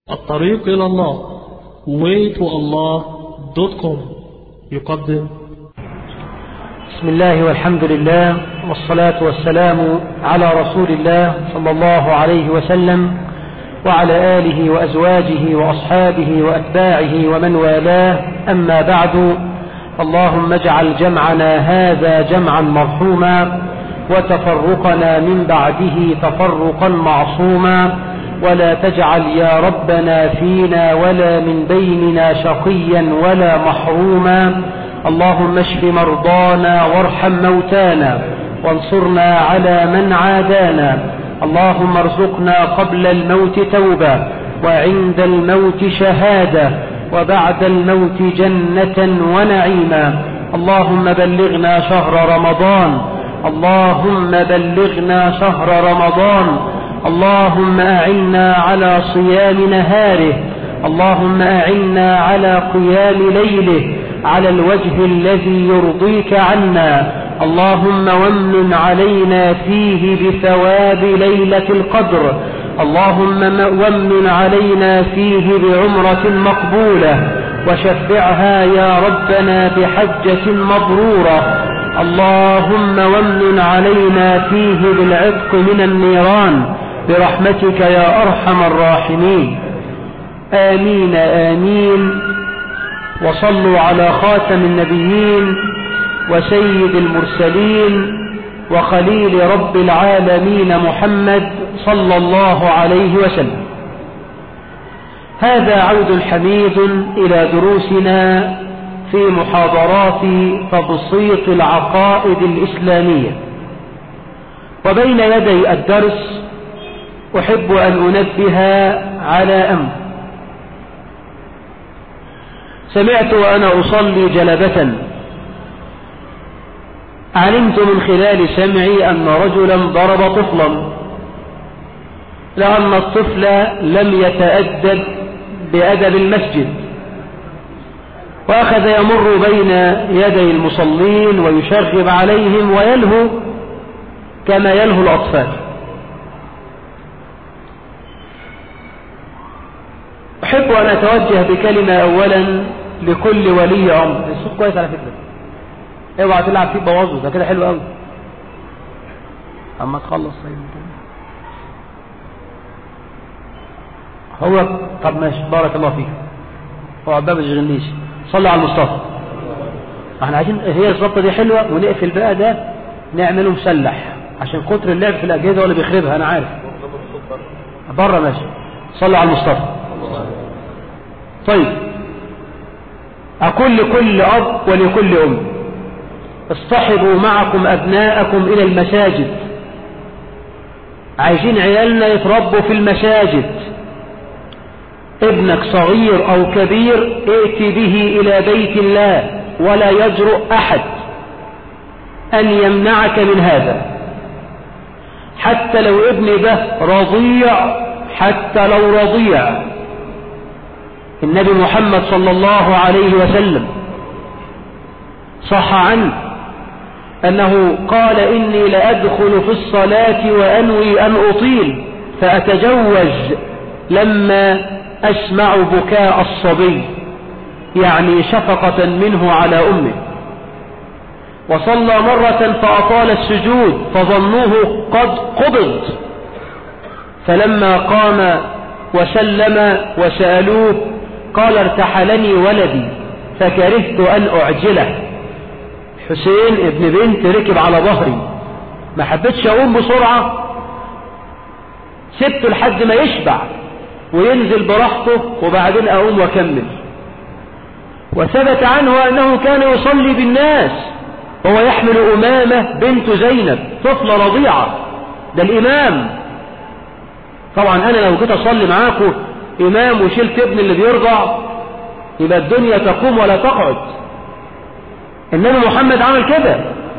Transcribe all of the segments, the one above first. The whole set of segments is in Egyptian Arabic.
الطريق إلى الله waytoallah.com يقدم بسم الله والحمد لله والصلاة والسلام على رسول الله صلى الله عليه وسلم وعلى آله وأزواجه وأصحابه وأتباعه ومن والاه أما بعد اللهم اجعل جمعنا هذا جمعا مرحوما وتفرقنا من بعده تفرقا معصوما ولا تجعل يا ربنا فينا ولا من بيننا شقيا ولا محروما اللهم اشف مرضانا وارحم موتانا وانصرنا على من عادانا اللهم ارزقنا قبل الموت توبة وعند الموت شهادة وبعد الموت جنة ونعيما اللهم بلغنا شهر رمضان اللهم بلغنا شهر رمضان اللهم أعنا على صيام نهاره اللهم أعنا على قيام ليله على الوجه الذي يرضيك عنا اللهم ومن علينا فيه بثواب ليلة القدر اللهم ومن علينا فيه بعمرة مقبولة وشفعها يا ربنا بحجة مبرورة اللهم ومن علينا فيه بالعتق من النيران برحمتك يا أرحم الراحمين آمين آمين وصلوا على خاتم النبيين وسيد المرسلين وخليل رب العالمين محمد صلى الله عليه وسلم هذا عود حميد إلى دروسنا في محاضرات تبسيط العقائد الإسلامية وبين يدي الدرس أحب أن أنبه على أمر سمعت وأنا أصلي جلبة علمت من خلال سمعي أن رجلا ضرب طفلا لأن الطفل لم يتأدب بأدب المسجد وأخذ يمر بين يدي المصلين ويشغب عليهم ويلهو كما يلهو الأطفال أحب أن أتوجه بكلمة أولا لكل ولي أمر الصوت كويس على فكرة اوعى تلعب فيه بوظه ده كده حلو قوي اما تخلص هو طب ماشي بارك الله فيك هو عباب ما تشغلنيش صلوا على المصطفى احنا عايزين هي الظبطه دي حلوه ونقفل بقى ده نعمله مسلح عشان كتر اللعب في الاجهزه هو اللي بيخربها انا عارف بره ماشي صلوا على المصطفى طيب أقول لكل أب ولكل أم اصطحبوا معكم أبناءكم إلى المساجد عايزين عيالنا يتربوا في المساجد ابنك صغير أو كبير ائت به إلى بيت الله ولا يجرؤ أحد أن يمنعك من هذا حتى لو ابن ده رضيع حتى لو رضيع النبي محمد صلى الله عليه وسلم صح عنه أنه قال إني لأدخل في الصلاة وأنوي أن أطيل فأتجوز لما أسمع بكاء الصبي يعني شفقة منه على أمه وصلى مرة فأطال السجود فظنوه قد قبض فلما قام وسلم وسألوه قال ارتحلني ولدي فكرهت أن أعجله حسين ابن بنت ركب على ظهري ما حبيتش أقوم بسرعة سبته لحد ما يشبع وينزل براحته وبعدين أقوم وأكمل وثبت عنه أنه كان يصلي بالناس وهو يحمل أمامة بنت زينب طفلة رضيعة ده الإمام طبعا أنا لو جيت أصلي معاكم إمام وشلت ابن اللي بيرضع يبقى الدنيا تقوم ولا تقعد النبي محمد عمل كده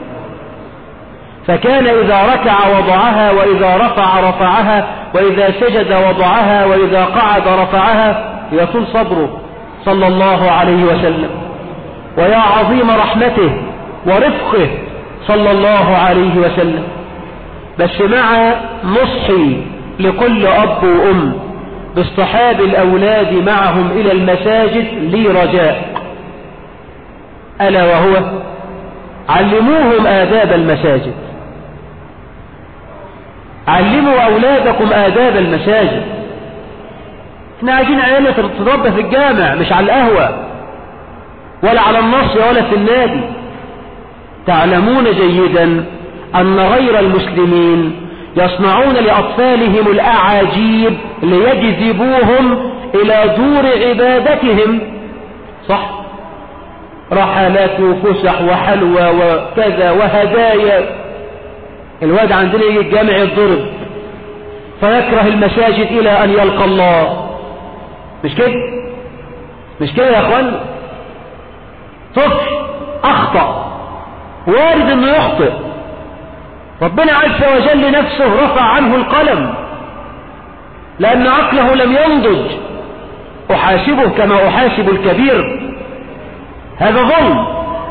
فكان إذا ركع وضعها وإذا رفع رفعها وإذا سجد وضعها وإذا قعد رفعها يطول صبره صلى الله عليه وسلم ويا عظيم رحمته ورفقه صلى الله عليه وسلم بس مع نصحي لكل أب وأم باصطحاب الأولاد معهم إلى المساجد لي رجاء ألا وهو علموهم آداب المساجد علموا أولادكم آداب المساجد احنا عايزين عيالنا تتربى في الجامع مش على القهوة ولا على النص ولا في النادي تعلمون جيدا أن غير المسلمين يصنعون لأطفالهم الأعاجيب ليجذبوهم إلى دور عبادتهم صح رحلات وفسح وحلوى وكذا وهدايا الواد عندنا يجي الجامع يتضرب فيكره المساجد إلى أن يلقى الله مش كده مش كده يا أخوان طفل أخطأ وارد أنه يخطئ ربنا عز وجل نفسه رفع عنه القلم لأن عقله لم ينضج أحاسبه كما أحاسب الكبير هذا ظلم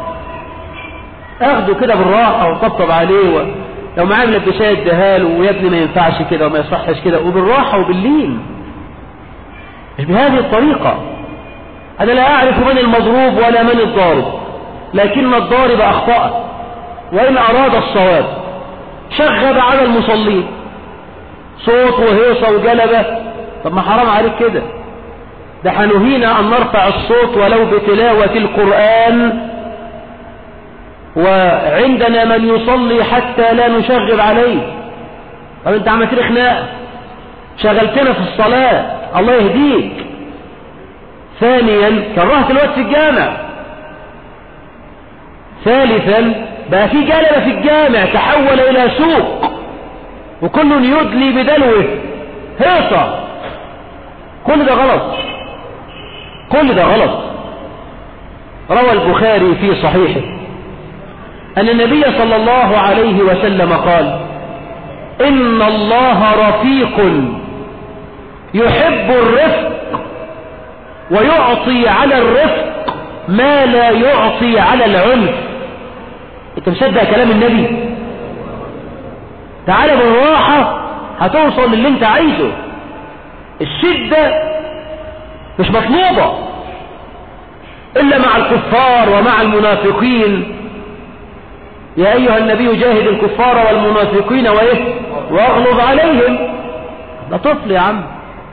اخده كده بالراحة وطبطب عليه و... لو معاه ملبسات اديها له ويا ابني ما ينفعش كده وما يصحش كده وبالراحة وباللين مش بهذه الطريقة أنا لا أعرف من المضروب ولا من الضارب لكن الضارب أخطأ وإن أراد الصواب شغب على المصلين صوت وهيصة وجلبة طب ما حرام عليك كده ده حنهينا أن نرفع الصوت ولو بتلاوة القرآن وعندنا من يصلي حتى لا نشغب عليه طب انت عملت لي خناقه شغلتنا في الصلاة الله يهديك ثانيا كرهت الوقت في الجامع ثالثا بقى في جلبة في الجامع تحول إلى سوق وكل يدلي بدلوه هيصة كل ده غلط كل ده غلط روى البخاري في صحيحه أن النبي صلى الله عليه وسلم قال إن الله رفيق يحب الرفق ويعطي على الرفق ما لا يعطي على العنف انت مصدق كلام النبي تعالى بالراحة هتوصل للي انت عايزه الشدة مش مطلوبة إلا مع الكفار ومع المنافقين يا أيها النبي جاهد الكفار والمنافقين وإيه واغلظ عليهم ده طفل يا عم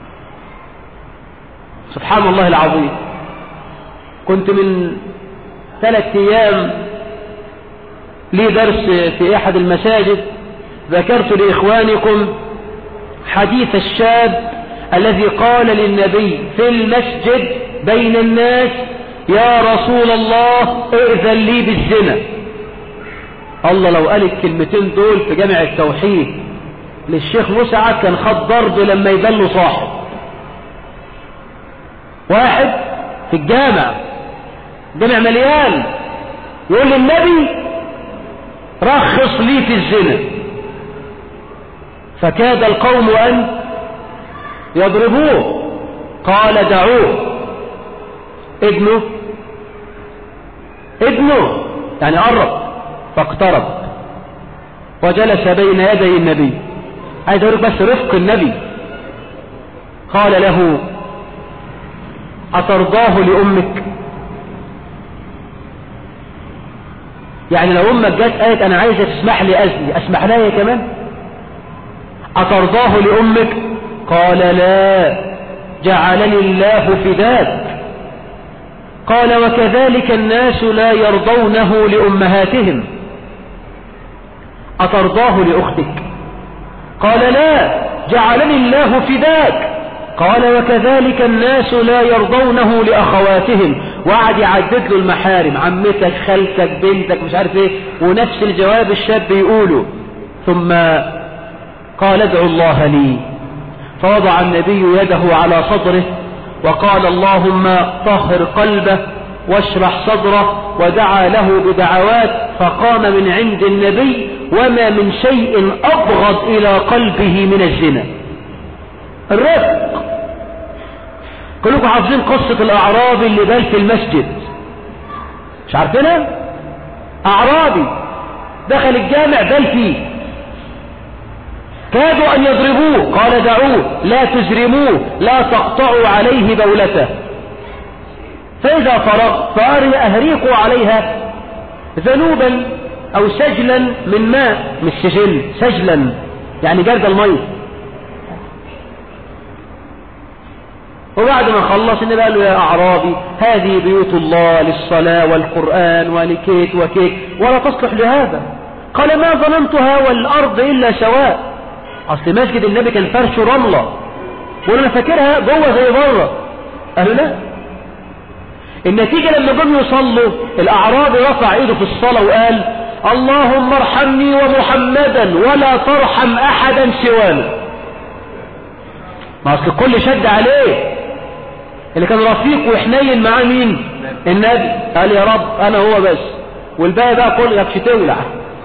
سبحان الله العظيم كنت من ثلاث أيام لي درس في أحد المساجد ذكرت لإخوانكم حديث الشاب الذي قال للنبي في المسجد بين الناس يا رسول الله ائذن لي بالزنا الله لو قال الكلمتين دول في جامع التوحيد للشيخ مسعد كان خد ضرب لما يبان له صاحب واحد في الجامع جامع مليان يقول للنبي رخص لي في الزنا فكاد القوم أن يضربوه قال دعوه ابنه ابنه يعني قرب فاقترب وجلس بين يدي النبي عايز اقول بس رفق النبي قال له أترضاه لأمك يعني لو أمك جت قالت أنا عايزة تسمح لي أزني أسمح لها هي كمان أترضاه لأمك قال لا جعلني الله فداك قال وكذلك الناس لا يرضونه لأمهاتهم أترضاه لأختك قال لا جعلني الله فداك قال وكذلك الناس لا يرضونه لأخواتهم وقعد يعدد له المحارم عمتك خالتك بنتك مش عارف ايه ونفس الجواب الشاب يقوله ثم قال ادعو الله لي فوضع النبي يده على صدره وقال اللهم طهر قلبه واشرح صدره ودعا له بدعوات فقام من عند النبي وما من شيء أبغض إلى قلبه من الزنا الرفق كلكم حافظين قصة الأعرابي اللي بال في المسجد مش عارفينها أعرابي دخل الجامع بال فيه كادوا أن يضربوه قال دعوه لا تزرموه لا تقطعوا عليه بولته فإذا فرغت فأهريقوا عليها ذنوبا أو سجلا من ماء مش سجل سجلا يعني جرد المية وبعد ما خلص النبي قال له يا أعرابي هذه بيوت الله للصلاة والقرآن ولكيت وكيت ولا تصلح لهذا قال ما ظننتها والأرض إلا سواء أصل مسجد النبي كان فرش رملة وانا فاكرها جوه زي بره قالوا لا النتيجة لما جم يصلوا الأعرابي رفع ايده في الصلاة وقال اللهم ارحمني ومحمدا ولا ترحم أحدا سوانا ما أصل الكل شد عليه اللي كان رفيق وحنين معاه مين النبي قال يا رب أنا هو بس والباقي بقى كل يكش تولع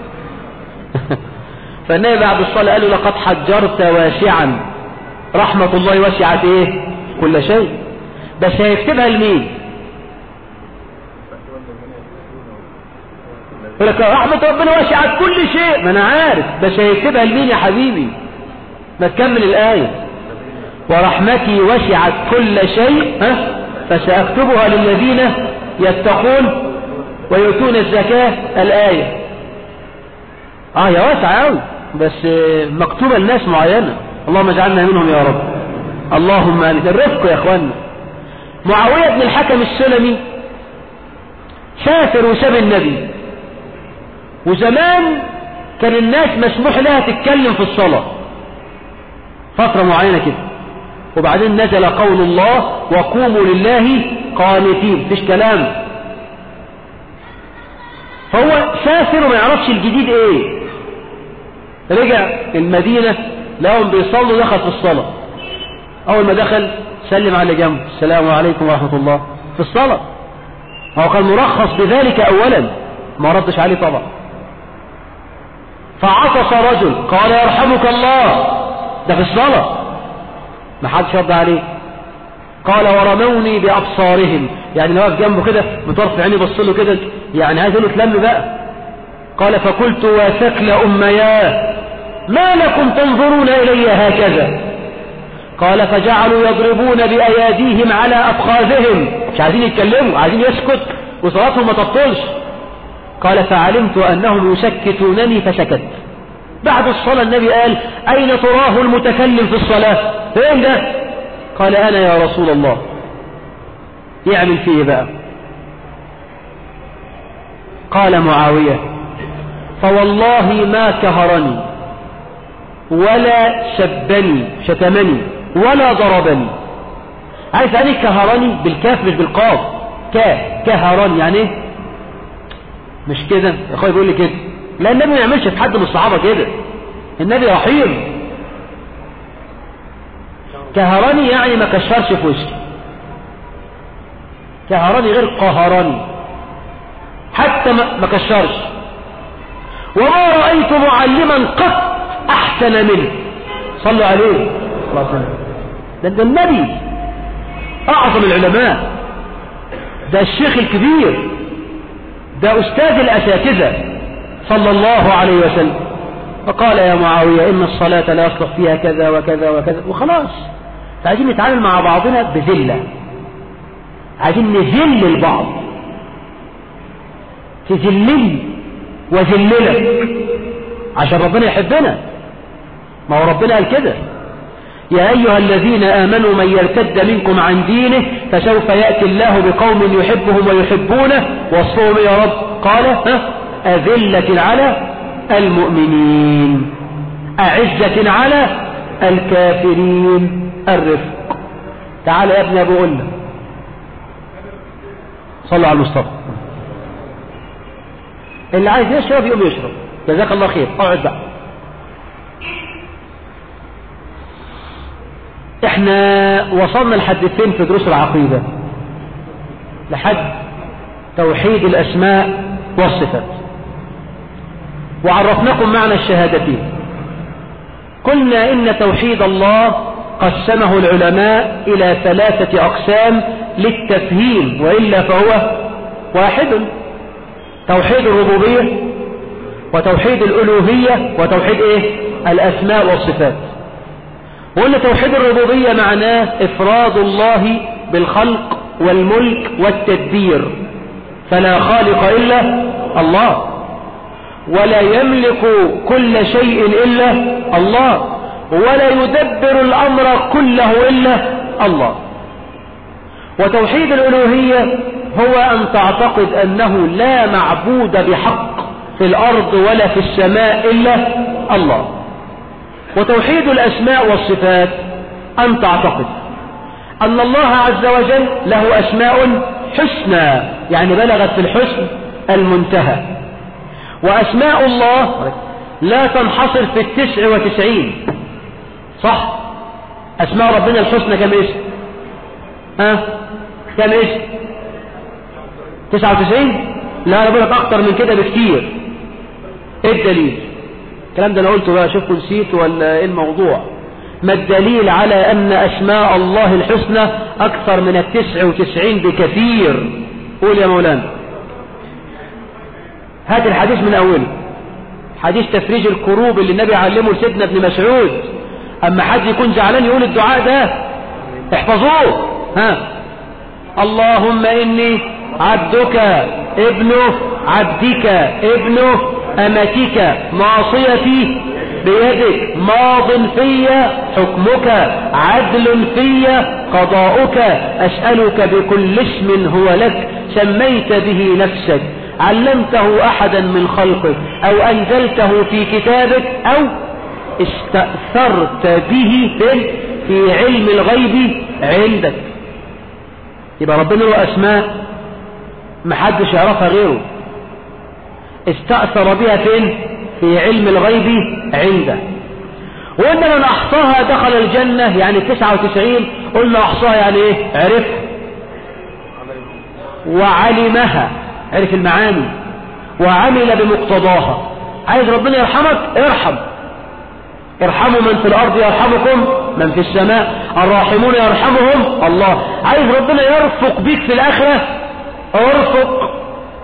فالنبي بعد الصلاة قال له لقد حجرت واسعا رحمة الله وسعت ايه كل شيء بس هيكتبها لمين يقول لك رحمة ربنا وسعت كل شيء ما انا عارف بس هيكتبها لمين يا حبيبي ما تكمل الآية ورحمتي وسعت كل شيء ها فسأكتبها للذين يتقون ويؤتون الزكاة الآية اه يا واسعة قوي بس مكتوبة لناس معينة اللهم اجعلنا منهم يا رب اللهم امين الرفق يا اخوانا معاوية بن الحكم السلمي سافر وساب النبي وزمان كان الناس مسموح لها تتكلم في الصلاة فترة معينة كده وبعدين نزل قول الله وقوموا لله قانتين فيش كلام فهو سافر وما يعرفش الجديد ايه رجع المدينة لهم بيصلوا دخل في الصلاة اول ما دخل سلم على جنبه السلام عليكم ورحمة الله في الصلاة هو كان مرخص بذلك اولا ما ردش عليه طبعا فعطس رجل قال يرحمك الله ده في الصلاة ما حدش رد عليه قال ورموني بأبصارهم يعني لو واقف جنبه كده متوفى عيني بص له كده يعني عايز يقول له تلم بقى قال فقلت وثكل أمياه ما لكم تنظرون إلي هكذا قال فجعلوا يضربون بأياديهم على أفخاذهم مش عايزين يتكلموا عايزين يسكت وصلاتهم ما تبطلش قال فعلمت أنهم يسكتونني فسكت بعد الصلاة النبي قال أين تراه المتكلم في الصلاة فين ده قال أنا يا رسول الله يعمل فيه بقى قال معاوية فوالله ما كهرني ولا سبني شتمني ولا ضربني عايز يعني كهرني بالكاف مش بالقاف كا كهرني يعني ايه مش كده اخويا بيقول لي كده لا النبي ما يعملش في حد من الصحابه كده النبي رحيم كهرني يعني ما كشرش في وشي كهرني غير قهرني حتى ما كشرش وما رأيت معلما قط أحسن منه صلوا عليه الله عليه ده, ده النبي أعظم العلماء ده الشيخ الكبير ده أستاذ الأساتذة صلى الله عليه وسلم فقال يا معاوية إن الصلاة لا يصلح فيها كذا وكذا وكذا وخلاص عايزين نتعامل مع بعضنا بذلة عايزين نذل البعض تذلني وذللك عشان ربنا يحبنا ما هو ربنا قال كده يا أيها الذين آمنوا من يرتد منكم عن دينه فسوف يأتي الله بقوم يحبهم ويحبونه وصفهم يا رب قال ها أذلة على المؤمنين أعزة على الكافرين الرفق تعال يا ابني أبو قلنا صلوا على المصطفى اللي عايز يشرب يقوم يشرب جزاك الله خير اقعد بقى احنا وصلنا لحد فين في دروس العقيدة لحد توحيد الاسماء والصفات وعرفناكم معنى الشهادتين قلنا ان توحيد الله قسمه العلماء الى ثلاثة اقسام للتفهيم وإلا فهو واحد توحيد الربوبية وتوحيد الألوهية وتوحيد إيه الأسماء والصفات وقلنا توحيد الربوبية معناه إفراد الله بالخلق والملك والتدبير فلا خالق إلا الله ولا يملك كل شيء إلا الله ولا يدبر الأمر كله إلا الله وتوحيد الألوهية هو أن تعتقد أنه لا معبود بحق في الأرض ولا في السماء إلا الله وتوحيد الأسماء والصفات أن تعتقد أن الله عز وجل له أسماء حسنى يعني بلغت في الحسن المنتهى وأسماء الله لا تنحصر في التسع وتسعين صح أسماء ربنا الحسنى كم اسم ها كم اسم تسعة وتسعين لا أنا بقولك أكتر من كده بكتير إيه الدليل الكلام ده أنا قلته بقى شوفوا نسيت ولا إيه الموضوع ما الدليل على أن أسماء الله الحسنى أكثر من التسع وتسعين بكثير قول يا مولانا هات الحديث من أوله حديث تفريج الكروب اللي النبي علمه لسيدنا ابن مسعود أما حد يكون زعلان يقول الدعاء ده احفظوه ها اللهم إني عبدك ابن عبدك ابن أمتك معصيتي بيدك ماض في حكمك عدل في قضاؤك أسألك بكل اسم هو لك سميت به نفسك علمته أحدا من خلقك أو أنزلته في كتابك أو استأثرت به في, في علم الغيب عندك يبقى ربنا له أسماء محدش يعرفها غيره استأثر بها فين في علم الغيب عنده وإن من أحصاها دخل الجنة يعني 99 قلنا أحصاها يعني إيه عرف وعلمها عرف المعاني وعمل بمقتضاها عايز ربنا يرحمك ارحم ارحموا من في الأرض يرحمكم من في السماء الراحمون يرحمهم الله عايز ربنا يرفق بيك في الآخرة ارفق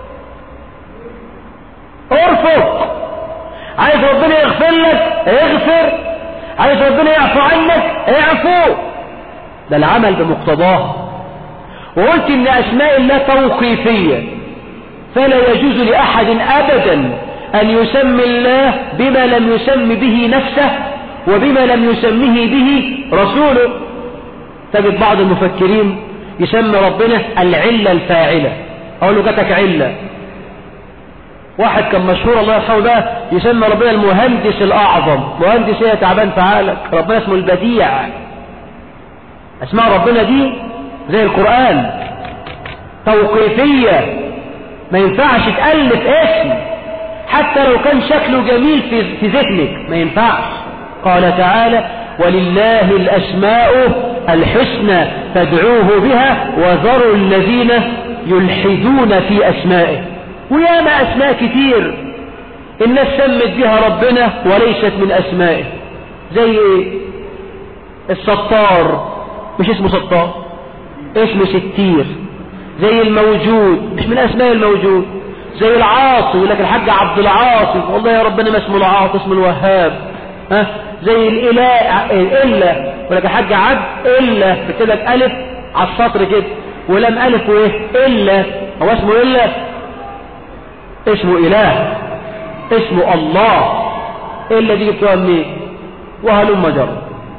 ارفق عايز ربنا يغفر لك اغفر عايز ربنا يعفو عنك اعفو ده العمل بمقتضاه وقلت ان اسماء الله توقيفية فلا يجوز لأحد أبدا أن يسمي الله بما لم يسم به نفسه وبما لم يسمه به رسوله تجد بعض المفكرين يسمي ربنا العلة الفاعلة أقول له جاتك علة واحد كان مشهور الله يرحمه بقى يسمى ربنا المهندس الأعظم مهندس ايه تعبان في عقلك ربنا اسمه البديع اسماء ربنا دي زي القرآن توقيفية ما ينفعش تألف اسم حتى لو كان شكله جميل في, في ذهنك ما ينفعش قال تعالى ولله الأسماء الحسنى فادعوه بها وذروا الذين يلحدون في أسمائه وياما أسماء كتير الناس سمت بها ربنا وليست من أسمائه زي ايه الستار مش اسمه ستار اسمه ستير زي الموجود مش من أسماء الموجود زي العاصي يقول لك الحاج عبد العاصي والله يا ربنا ما اسمه العاصي اسمه الوهاب ها زي الإله إلا يقول لك الحاج عبد إلا بكتب لك ألف على السطر كده ولم ألف وإيه إلا هو اسمه إلا اسمه إله اسمه الله إلا دي جبتوها منين وهلم جر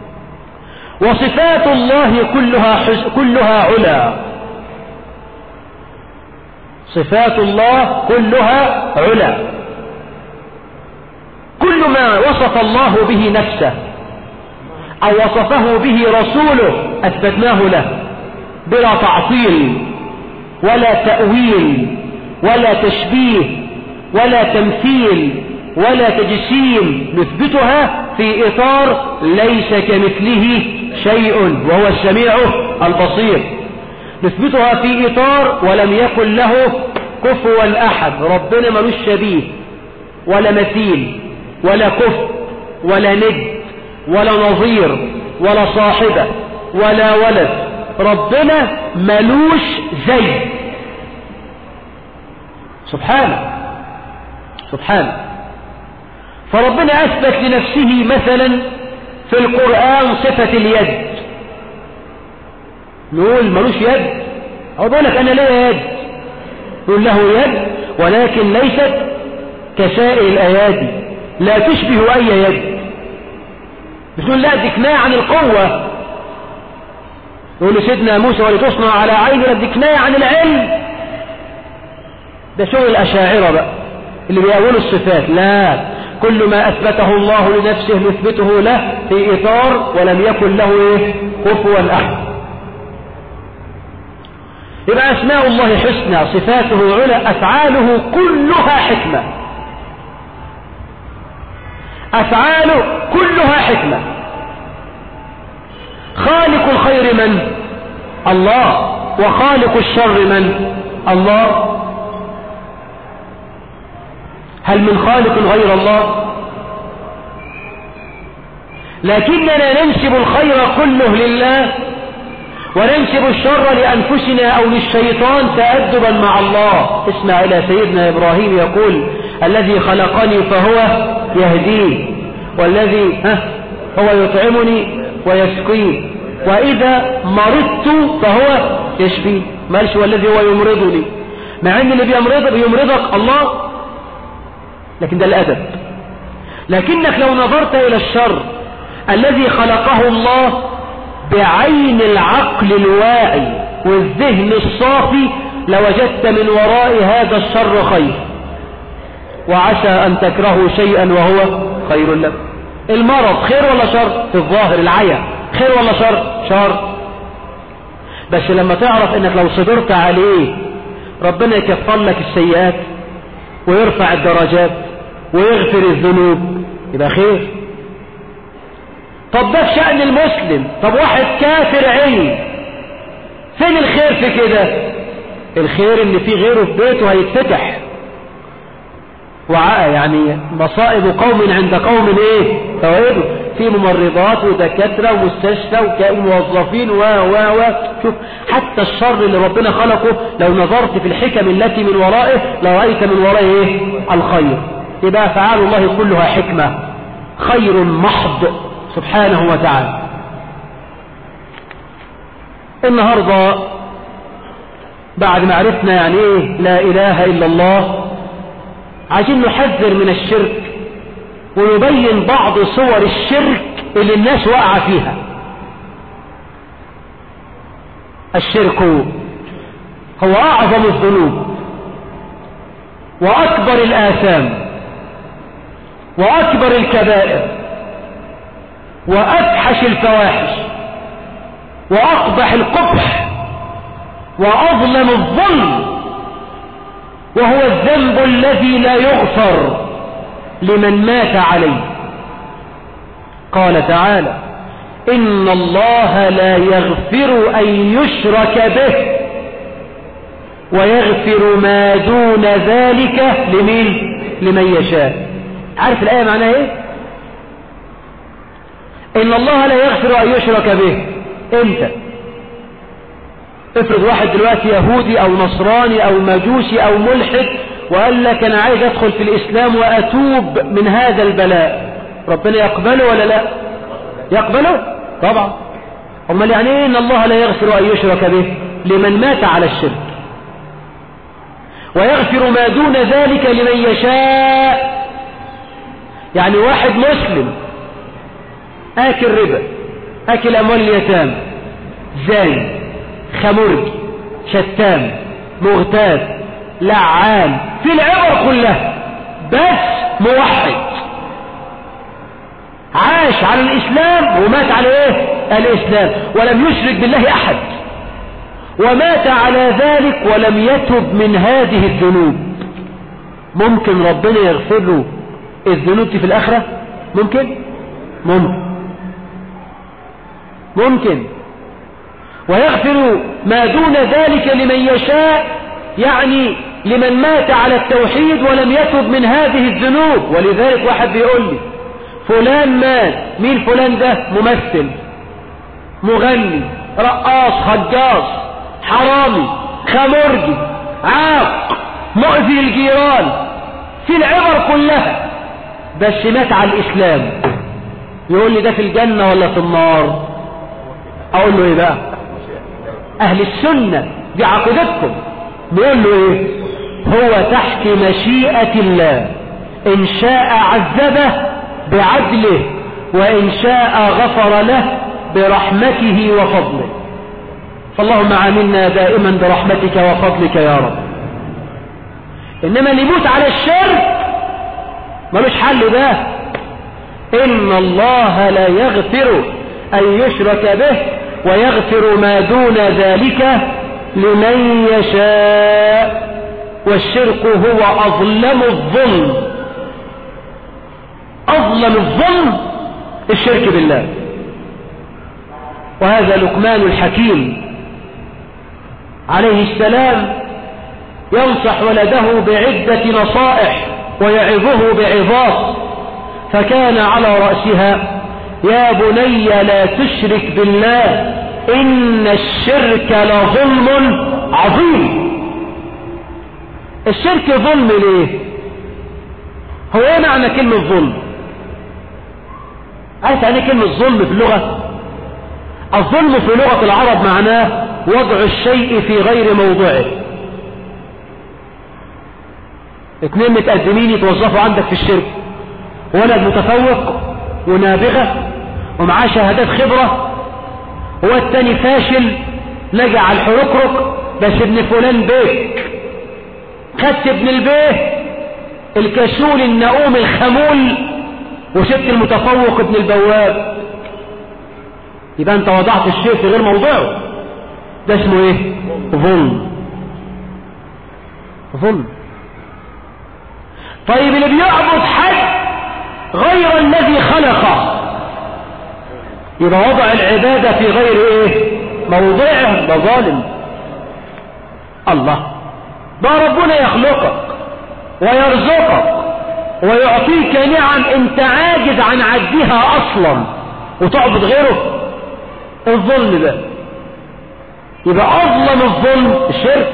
وصفات الله كلها حس... كلها علا صفات الله كلها علا كل ما وصف الله به نفسه أو وصفه به رسوله أثبتناه له بلا تعطيل ولا تأويل ولا تشبيه ولا تمثيل ولا تجسيم نثبتها في إطار ليس كمثله شيء وهو السميع البصير نثبتها في إطار ولم يكن له كفوا أحد ربنا ملوش شبيه ولا مثيل ولا كف ولا ند ولا نظير ولا صاحبة ولا ولد ربنا ملوش زي سبحانه سبحانه فربنا أثبت لنفسه مثلا في القرآن صفة اليد نقول ملوش يد أو بقول لك أنا ليا يد نقول له يد ولكن ليست كسائر الأيادي لا تشبه أي يد بتقول لا دي كناية عن القوة يقول لسيدنا موسى ولتصنع على عيني لا دي كناية عن العلم ده شغل الأشاعرة بقى اللي بيقولوا الصفات لا كل ما أثبته الله لنفسه نثبته له في إطار ولم يكن له إيه كفوا أحد يبقى أسماء الله حسنى صفاته علا أفعاله كلها حكمة أفعاله كلها حكمة خالق الخير من الله وخالق الشر من الله هل من خالق غير الله لكننا ننسب الخير كله لله وننسب الشر لأنفسنا أو للشيطان تأدبا مع الله اسمع إلى سيدنا إبراهيم يقول الذي خلقني فهو يهديه والذي ها هو يطعمني ويسقين وإذا مرضت فهو يشفي مالش والذي هو يمرضني مع ان اللي بيمرض بيمرضك الله لكن ده الأدب لكنك لو نظرت إلى الشر الذي خلقه الله بعين العقل الواعي والذهن الصافي لوجدت من وراء هذا الشر خير وعسى أن تكرهوا شيئا وهو خير لكم المرض خير ولا شر في الظاهر العيا خير ولا شر شر بس لما تعرف انك لو صبرت عليه ربنا يكفر لك السيئات ويرفع الدرجات ويغفر الذنوب يبقى خير طب ده في شأن المسلم طب واحد كافر عين فين الخير في كده الخير ان في غيره في بيته هيتفتح وعاء يعني مصائب قوم عند قوم ايه فوائده في ممرضات ودكاترة ومستشفى وموظفين و و و شوف حتى الشر اللي ربنا خلقه لو نظرت في الحكم التي من ورائه لرأيت من ورائه ايه الخير يبقى أفعال الله كلها حكمة خير محض سبحانه وتعالى النهاردة بعد ما عرفنا يعني ايه لا اله الا الله عايزين نحذر من الشرك ونبين بعض صور الشرك اللي الناس وقع فيها الشرك هو اعظم الذنوب واكبر الاثام واكبر الكبائر وافحش الفواحش واقبح القبح واظلم الظلم وهو الذنب الذي لا يغفر لمن مات عليه قال تعالى إن الله لا يغفر أن يشرك به ويغفر ما دون ذلك لمن لمن يشاء عارف الآية معناها ايه إن الله لا يغفر أن يشرك به امتى افرض واحد دلوقتي يهودي او نصراني او مجوسي او ملحد وقال لك انا عايز ادخل في الاسلام واتوب من هذا البلاء ربنا يقبله ولا لا يقبله طبعا امال يعني ايه ان الله لا يغفر ان يشرك به لمن مات على الشرك ويغفر ما دون ذلك لمن يشاء يعني واحد مسلم اكل ربا اكل اموال اليتامى زاني خمرج شتام مغتاب لعان في العبر كلها بس موحد عاش على الإسلام ومات على إيه الإسلام ولم يشرك بالله أحد ومات على ذلك ولم يتب من هذه الذنوب ممكن ربنا يغفر له الذنوب دي في الآخرة ممكن ممكن ممكن ويغفر ما دون ذلك لمن يشاء يعني لمن مات على التوحيد ولم يتب من هذه الذنوب ولذلك واحد بيقول لي فلان مات مين فلان ده ممثل مغني رقاص خجاص حرامي خمرجي عاق مؤذي الجيران في العبر كلها بس مات على الإسلام يقول لي ده في الجنة ولا في النار أقول له إيه بقى أهل السنة دي عقيدتكم بيقول له إيه هو تحت مشيئة الله إن شاء عذبه بعدله وإن شاء غفر له برحمته وفضله فاللهم عاملنا دائما برحمتك وفضلك يا رب إنما اللي يموت على الشرك ملوش حل ده إن الله لا يغفر أن يشرك به ويغفر ما دون ذلك لمن يشاء والشرك هو أظلم الظلم أظلم الظلم الشرك بالله وهذا لقمان الحكيم عليه السلام ينصح ولده بعدة نصائح ويعظه بعظات فكان على رأسها يا بني لا تشرك بالله إن الشرك لظلم عظيم الشرك ظلم ليه هو ايه معنى كلمة ظلم عارف يعني كلمة ظلم في اللغة الظلم في لغة العرب معناه وضع الشيء في غير موضعه اتنين متقدمين يتوظفوا عندك في الشركة ولد متفوق ونابغة ومعاه شهادات خبرة هو التاني فاشل لجع على الحركرك بس ابن فلان بيك خدت ابن البيه الكسول النؤوم الخمول وسبت المتفوق ابن البواب يبقى انت وضعت الشيء في غير موضعه ده اسمه ايه ظلم ظلم طيب اللي بيعبد حد غير الذي خلقه يبقى وضع العبادة في غير ايه موضعه ده ظالم الله ده ربنا يخلقك ويرزقك ويعطيك نعم انت عاجز عن عدها اصلا وتعبد غيره الظلم ده يبقى اظلم الظلم الشرك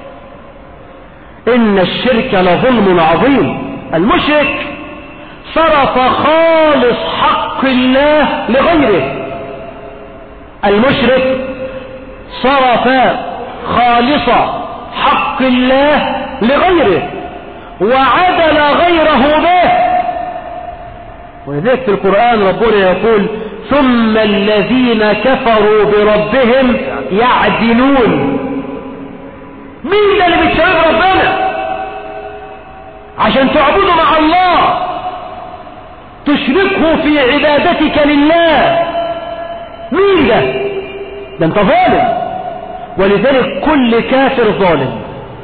ان الشرك لظلم عظيم المشرك صرف خالص حق الله لغيره المشرك صرف خالص حق الله لغيره وعدل غيره به ولذلك في القرآن ربنا يقول ثم الذين كفروا بربهم يعدلون مين ده اللي بتشاهد ربنا عشان تعبده مع الله تشركه في عبادتك لله مين ده ده انت ظالم ولذلك كل كافر ظالم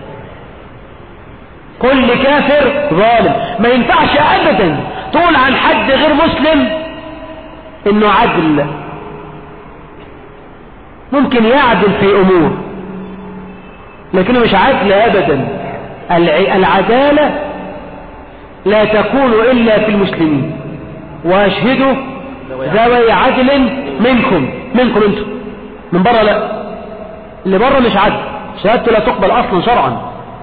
كل كافر ظالم ما ينفعش ابدا تقول عن حد غير مسلم انه عدل ممكن يعدل في امور لكنه مش عدل ابدا العدالة لا تكون الا في المسلمين واشهدوا ذوي عدل منكم منكم انتم من بره لا اللي بره مش عدل شهادته لا تقبل اصلا شرعا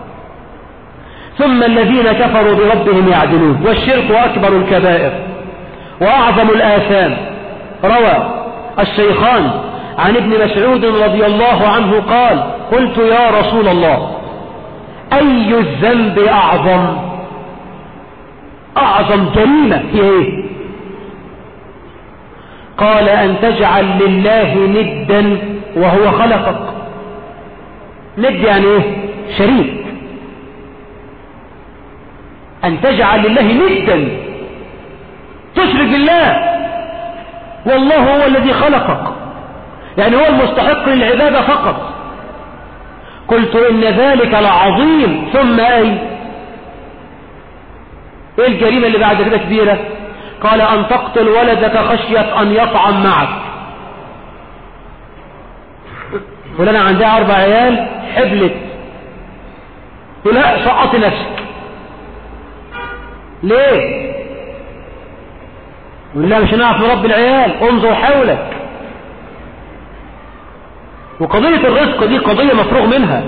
ثم الذين كفروا بربهم يعدلون والشرك اكبر الكبائر واعظم الاثام روى الشيخان عن ابن مسعود رضي الله عنه قال قلت يا رسول الله اي الذنب اعظم اعظم جريمة هي ايه قال ان تجعل لله ندا وهو خلقك ند يعني ايه شريك ان تجعل لله ندا تشرك بالله والله هو الذي خلقك يعني هو المستحق للعبادة فقط قلت إن ذلك لعظيم ثم أي إيه الجريمة اللي بعد كده كبيرة قال أن تقتل ولدك خشية أن يطعم معك فلانة عندها أربع عيال حبلت لا سقط نفسك ليه يقول لا مش هنعرف نربي العيال انظر حولك وقضية الرزق دي قضية مفروغ منها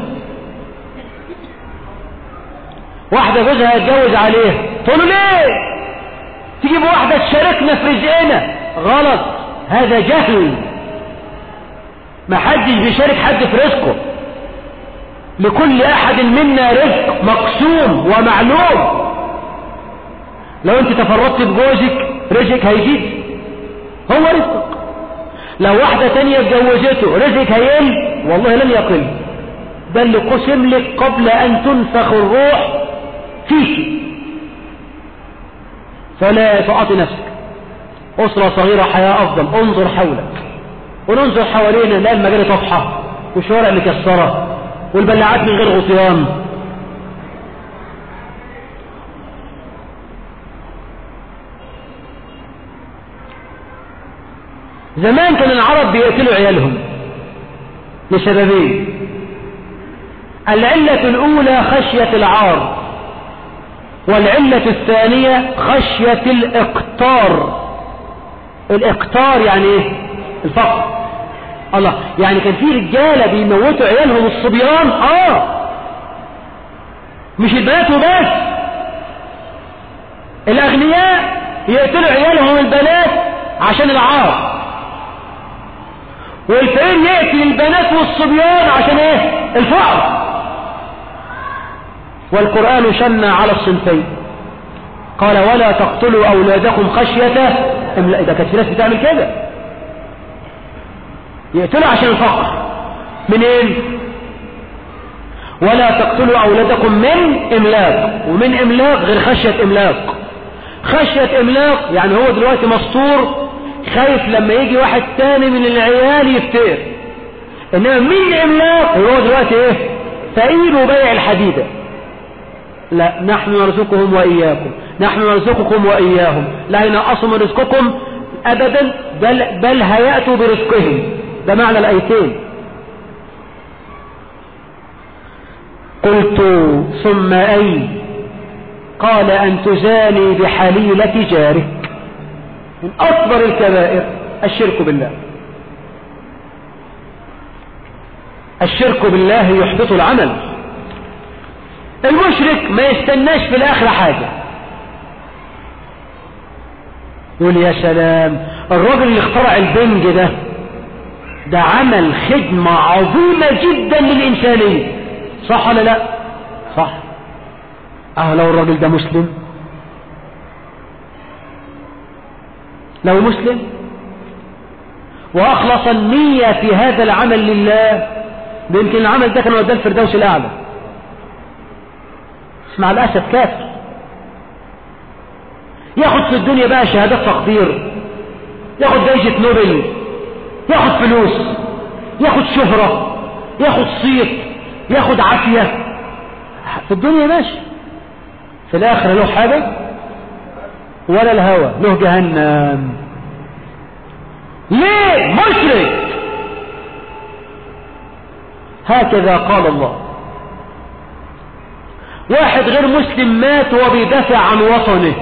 واحدة جوزها يتجوز عليه تقول له ليه تجيب واحدة تشاركنا في رزقنا غلط هذا جهل ما حدش بيشارك حد في رزقه لكل احد منا رزق مقسوم ومعلوم لو انت تفردت بجوزك رزقك هيزيد هو رزقك لو واحدة تانية اتجوزته رزقك هيقل والله لن يقل ده اللي قسم لك قبل ان تنفخ الروح فيك فلا تعطي نفسك أسرة صغيرة حياة أفضل انظر حولك وننظر حوالينا نلاقي المجال طفحة والشوارع مكسرة والبلاعات من غير غطيان زمان كان العرب بيقتلوا عيالهم لسببين العلة الأولى خشية العار والعلة الثانية خشية الإقطار الإقطار يعني إيه الفقر الله يعني كان في رجالة بيموتوا عيالهم الصبيان آه مش البنات وبس الأغنياء يقتلوا عيالهم البنات عشان العار والفقير يقتل البنات والصبيان عشان ايه الفقر والقرآن شن على الصنفين قال ولا تقتلوا أولادكم خشية إملاء إذا كانت في ناس بتعمل كده يقتلوا عشان الفقر منين ولا تقتلوا أولادكم من إملاق ومن إملاق غير خشية إملاق خشية إملاق يعني هو دلوقتي مستور خايف لما يجي واحد تاني من العيال يفتقر إنما من إملاق هو دلوقتي إيه فقير وبيع الحديدة لا نحن نرزقهم وإياكم نحن نرزقكم وإياهم لا ينقصوا من رزقكم أبدا بل, بل هيأتوا برزقهم ده معنى الآيتين قلت ثم أي قال أن تزاني بحليلة جارك من أكبر الكبائر الشرك بالله الشرك بالله يحبط العمل المشرك ما يستناش في الآخرة حاجة يقول يا سلام الراجل اللي اخترع البنج ده ده عمل خدمة عظيمة جدا للإنسانية صح ولا لا صح اه لو الراجل ده مسلم لو مسلم وأخلص النية في هذا العمل لله يمكن العمل ده كان وداه الفردوس الأعلى مع الأسف كافر ياخد في الدنيا بقى شهادات تقدير ياخد جايزة نوبل ياخد فلوس ياخد شهرة ياخد صيت ياخد عافية في الدنيا ماشي في الآخرة له حاجة ولا الهوى له جهنم ليه مشرك هكذا قال الله واحد غير مسلم مات وهو بيدافع عن وطنه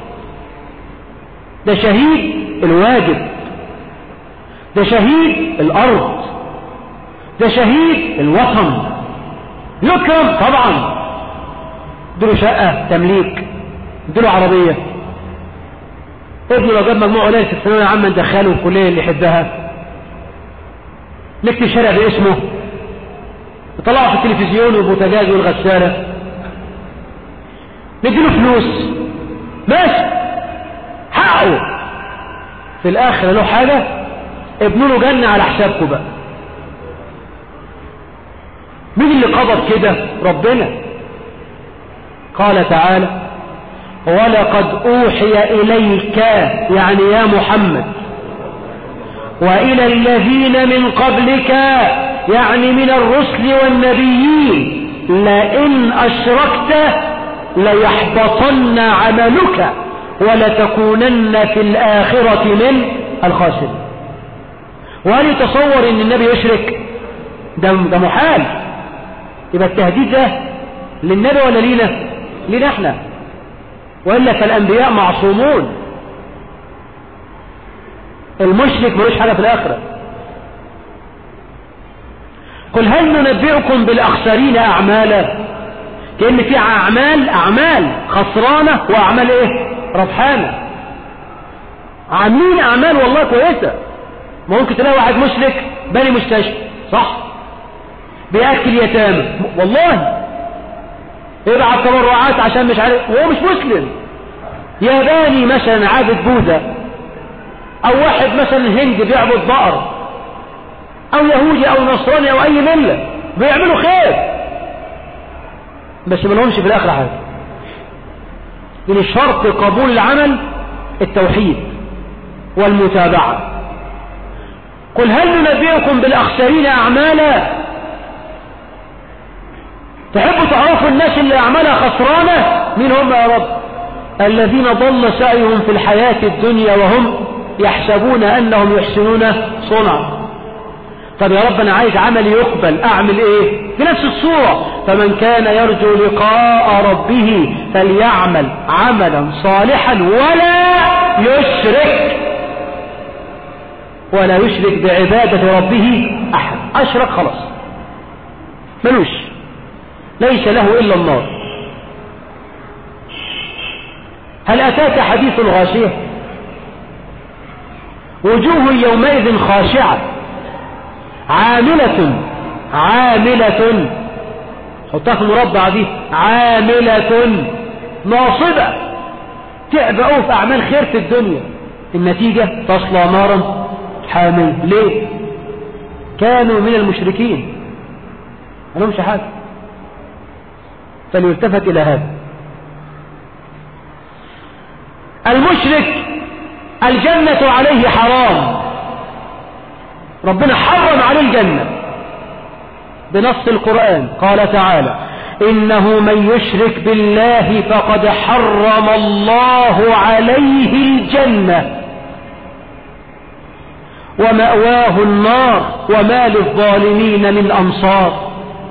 ده شهيد الواجب ده شهيد الأرض ده شهيد الوطن يكرم طبعا اديله شقة تمليك اديله عربية ابنه لو جاب مجموعة قليل في الثانوية العامة ندخله الكلية اللي يحبها نكتب شارع باسمه يطلعه في التلفزيون والبوتاجاز والغسالة نديله فلوس ماشي حقه في الاخر له حاجة ابنه له جنة على حسابكم بقى مين اللي قبض كده ربنا قال تعالى ولقد اوحي اليك يعني يا محمد والى الذين من قبلك يعني من الرسل والنبيين لئن اشركت ليحبطن عملك ولتكونن في الآخرة من الخاسرين وهل يتصور ان النبي يشرك ده, ده محال يبقى التهديد ده للنبي ولا لينا لينا احنا وإلا فالأنبياء معصومون المشرك ملوش حاجة في الآخرة قل هل ننبئكم بالأخسرين أعمالا كأن في أعمال أعمال خسرانة وأعمال إيه ربحانة عاملين اعمال والله كويسة ممكن تلاقي واحد مشرك بني مستشفى صح بيأكل يتامى والله يبعت تبرعات عشان مش عارف وهو مش مسلم ياباني مثلا عابد بوذا او واحد مثلا هندي بيعبد بقر او يهودي او نصراني او اي ملة بيعملوا خير بس ما لهمش في الاخر حاجة من شرط قبول العمل التوحيد والمتابعة قل هل ننبئكم بالاخسرين اعمالا تحبوا تعرفوا الناس اللي اعمالها خسرانة مين هم يا رب الذين ضل سعيهم في الحياة الدنيا وهم يحسبون انهم يحسنون صنعا طب يا رب انا عايز عملي يقبل اعمل ايه بنفس الصورة فمن كان يرجو لقاء ربه فليعمل عملا صالحا ولا يشرك ولا يشرك بعبادة ربه احد اشرك خلاص ملوش ليس له الا النار هل اتاك حديث الغاشية وجوه يومئذ خاشعة عاملة عاملة حطها في المربع دي عاملة ناصبة تعبئوا في أعمال خير في الدنيا النتيجة تصلى نارا حامية ليه كانوا من المشركين ما لهمش حاجة فليلتفت إلى هذا المشرك الجنة عليه حرام ربنا حرم عليه الجنة بنص القرآن قال تعالى إنه من يشرك بالله فقد حرم الله عليه الجنة ومأواه النار وما للظالمين من أنصار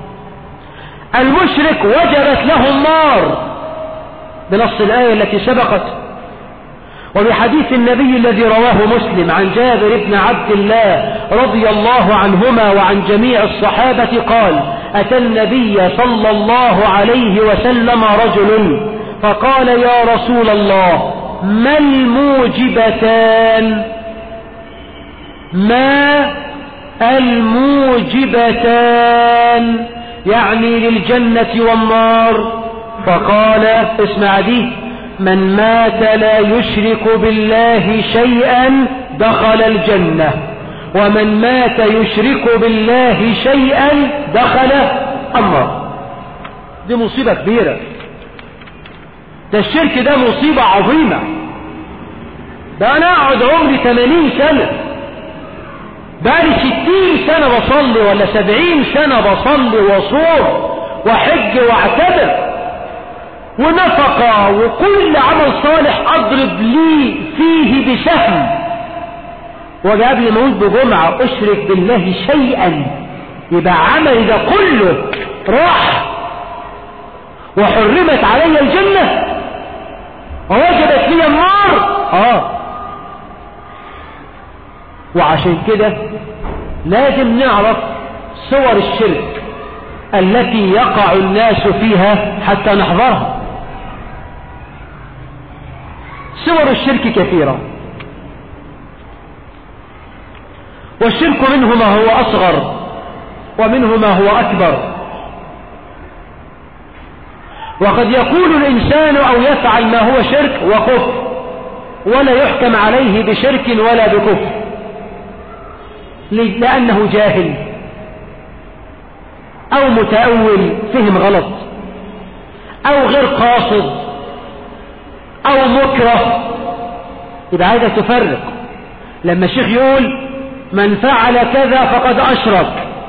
المشرك وجبت له النار بنص الآية التي سبقت وبحديث النبي الذي رواه مسلم عن جابر بن عبد الله رضي الله عنهما وعن جميع الصحابة قال أتى النبي صلى الله عليه وسلم رجل فقال يا رسول الله ما الموجبتان ما الموجبتان يعني للجنة والنار فقال اسمع دي من مات لا يشرك بالله شيئا دخل الجنة ومن مات يشرك بالله شيئا دخل النار دي مصيبة كبيرة ده الشرك ده مصيبة عظيمة ده انا اقعد عمري 80 سنة بقالي 60 سنة بصلي ولا 70 سنة بصلي وصوم وحج واعتبر ونفقة وكل عمل صالح أضرب لي فيه بسهم وجاء قبل ما أقول بجمعة أشرك بالله شيئا يبقى عملي ده كله راح وحرمت علي الجنة ووجبت لي النار آه وعشان كده لازم نعرف صور الشرك التي يقع الناس فيها حتى نحذرها صور الشرك كثيرة والشرك منه ما هو أصغر ومنه ما هو أكبر وقد يقول الإنسان أو يفعل ما هو شرك وكفر ولا يحكم عليه بشرك ولا بكفر لأنه جاهل أو متأول فهم غلط أو غير قاصد أو مكره يبقى عايزك تفرق لما الشيخ يقول من فعل كذا فقد أشرك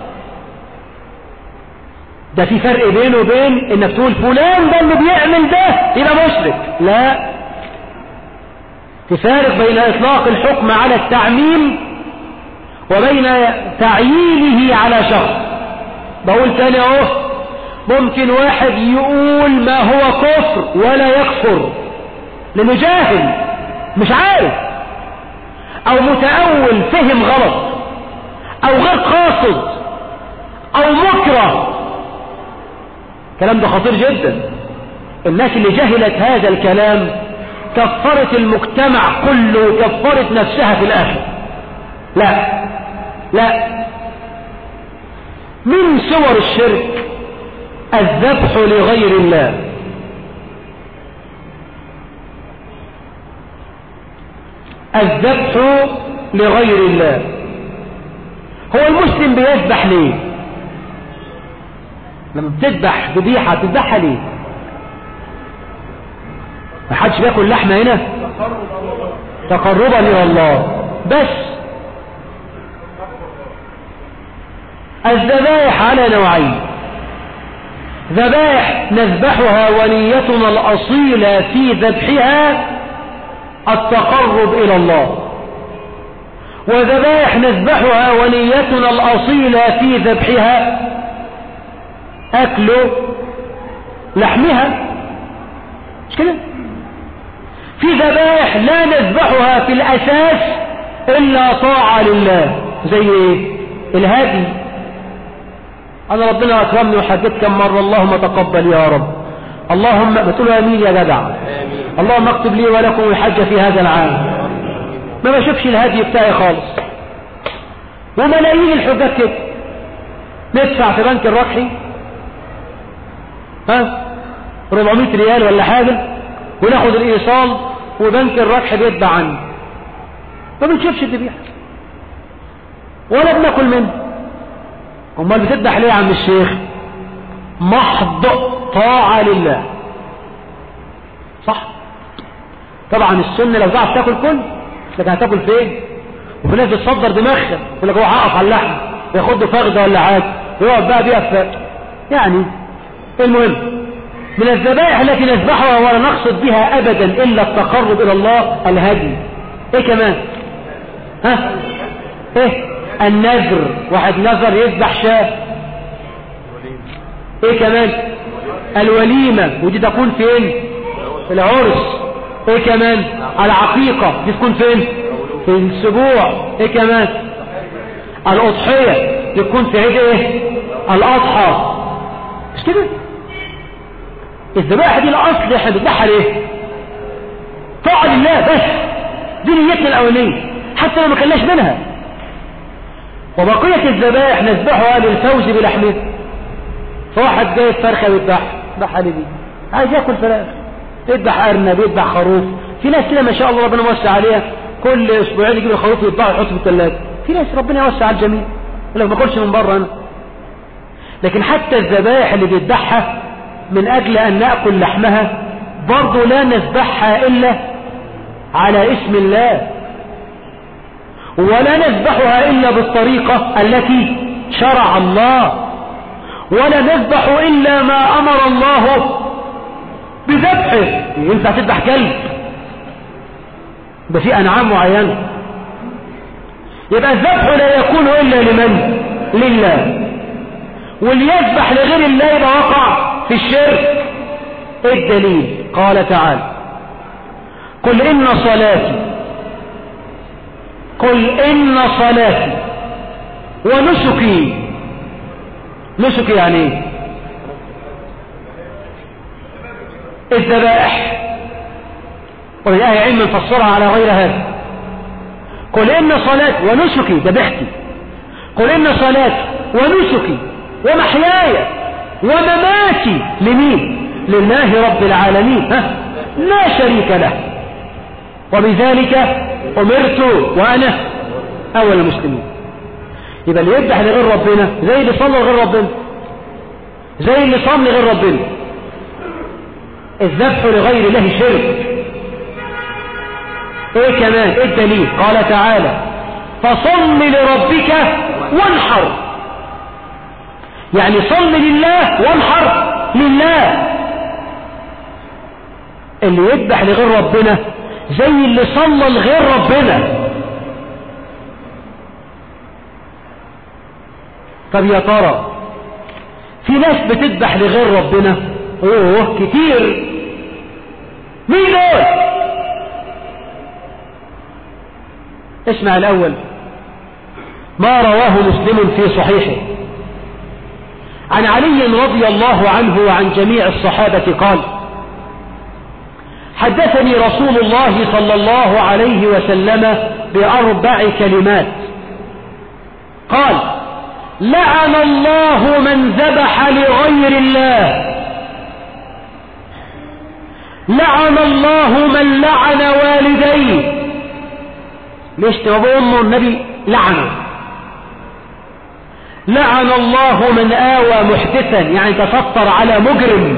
ده في فرق بينه وبين انك تقول فلان ده اللي بيعمل ده يبقى مشرك لا في فارق بين اطلاق الحكم على التعميم وبين تعيينه على شخص بقول تاني اهو ممكن واحد يقول ما هو كفر ولا يكفر لانه جاهل مش عارف او متأول فهم غلط او غير قاصد او مكره الكلام ده خطير جدا الناس اللي جهلت هذا الكلام كفرت المجتمع كله وكفرت نفسها في الآخر لا لا من صور الشرك الذبح لغير الله الذبح لغير الله هو المسلم بيذبح ليه لما بتذبح ذبيحه تذبحها ليه ما حدش بياكل لحمه هنا تقربا الى الله بس الذبائح على نوعين ذبائح نذبحها ونيتنا الأصيلة في ذبحها التقرب إلى الله وذبائح نذبحها ونيتنا الأصيلة في ذبحها أكل لحمها مش كده في ذبائح لا نذبحها في الأساس إلا طاعة لله زي إيه الهدي أنا ربنا أكرمني وحجيت كم مرة اللهم تقبل يا رب اللهم بتقول امين يا جدع اللهم اكتب لي ولكم الحج في هذا العام ما بشوفش الهدي بتاعي خالص وملايين الحجاج كده ندفع في بنك الربحي ها 400 ريال ولا حاجة وناخد الايصال وبنك الربح بيتبع عني ما بنشوفش الذبيحة ولا بناكل منه امال بتذبح ليه يا عم الشيخ محض طاعة لله صح طبعا السنة لو تعرف تاكل كل لكن هتاكل فين وفي ناس بتصدر دماغها يقول لك هو هقف على اللحم ياخد له فخده ولا حاجه يقعد بقى بيها في يعني المهم من الذبائح التي نذبحها ولا نقصد بها ابدا الا التقرب الى الله الهدي ايه كمان ها ايه النذر واحد نذر يذبح شاه ايه كمان الوليمة ودي تكون فين في العرس ايه كمان العقيقة دي تكون فين في السبوع ايه كمان الاضحية دي تكون في عيد ايه الاضحى مش كده الذبائح دي الاصل احنا بنذبحها ليه طاعة لله بس دي نيتنا الاولانيه حتى لو ما كلاش منها وبقية الذبائح نذبحها للفوز بلحمها فواحد جايب فرخة ويذبحها ذبحها ليه عايز ياكل فراخ يذبح ارنب يذبح خروف في ناس كده ما شاء الله ربنا موسع عليها كل اسبوعين يجيب الخروف ويذبحه ويحطه في الثلاجه في ناس ربنا يوسع على الجميع يقول لك ما باكلش من بره انا لكن حتى الذبائح اللي بيذبحها من اجل ان ناكل لحمها برضه لا نذبحها الا على اسم الله ولا نذبحها الا بالطريقه التي شرع الله ولا نذبح الا ما امر الله بذبحه ينفع تذبح كلب ده في انعام معينه يبقى الذبح لا يكون الا لمن لله واللي يذبح لغير الله يبقى وقع في الشرك الدليل قال تعالى قل ان صلاتي قل ان صلاتي ونسكي نسكي يعني ايه الذبائح والآية علم نفسرها على غير هذا قل إن صلاتي ونسكي ذبحتي قل إن صلاتي ونسكي ومحياي ومماتي لمين لله رب العالمين ها؟ لا شريك له وبذلك أمرت وأنا أول المسلمين يبقى اللي يذبح لغير ربنا زي اللي صلى لغير ربنا زي اللي صام لغير ربنا الذبح لغير الله شرك ايه كمان ايه الدليل قال تعالى فصل لربك وانحر يعني صل لله وانحر لله اللي يذبح لغير ربنا زي اللي صلى لغير ربنا طب يا ترى في ناس بتذبح لغير ربنا اوه كتير مين دول اسمع الاول ما رواه مسلم في صحيحه عن علي رضي الله عنه وعن جميع الصحابة قال حدثني رسول الله صلى الله عليه وسلم بأربع كلمات قال لعن الله من ذبح لغير الله لعن الله من لعن والديه ليش تبقى أمه النبي لعنه لعن الله من آوى محدثا يعني تفطر على مجرم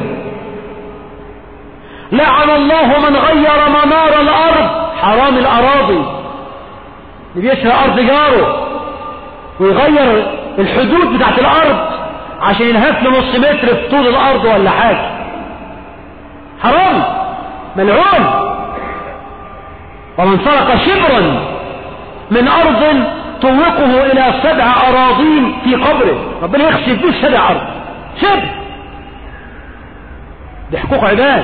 لعن الله من غير منار الأرض حرام الأراضي اللي بيسرق أرض جاره ويغير الحدود بتاعت الأرض عشان ينهف له نص متر في طول الأرض ولا حاجة حرام ملعون ومن سرق شبرا من أرض طوقه إلى سبع أراضين في قبره ربنا يخسف به سبع أرض شبر دي حقوق عباد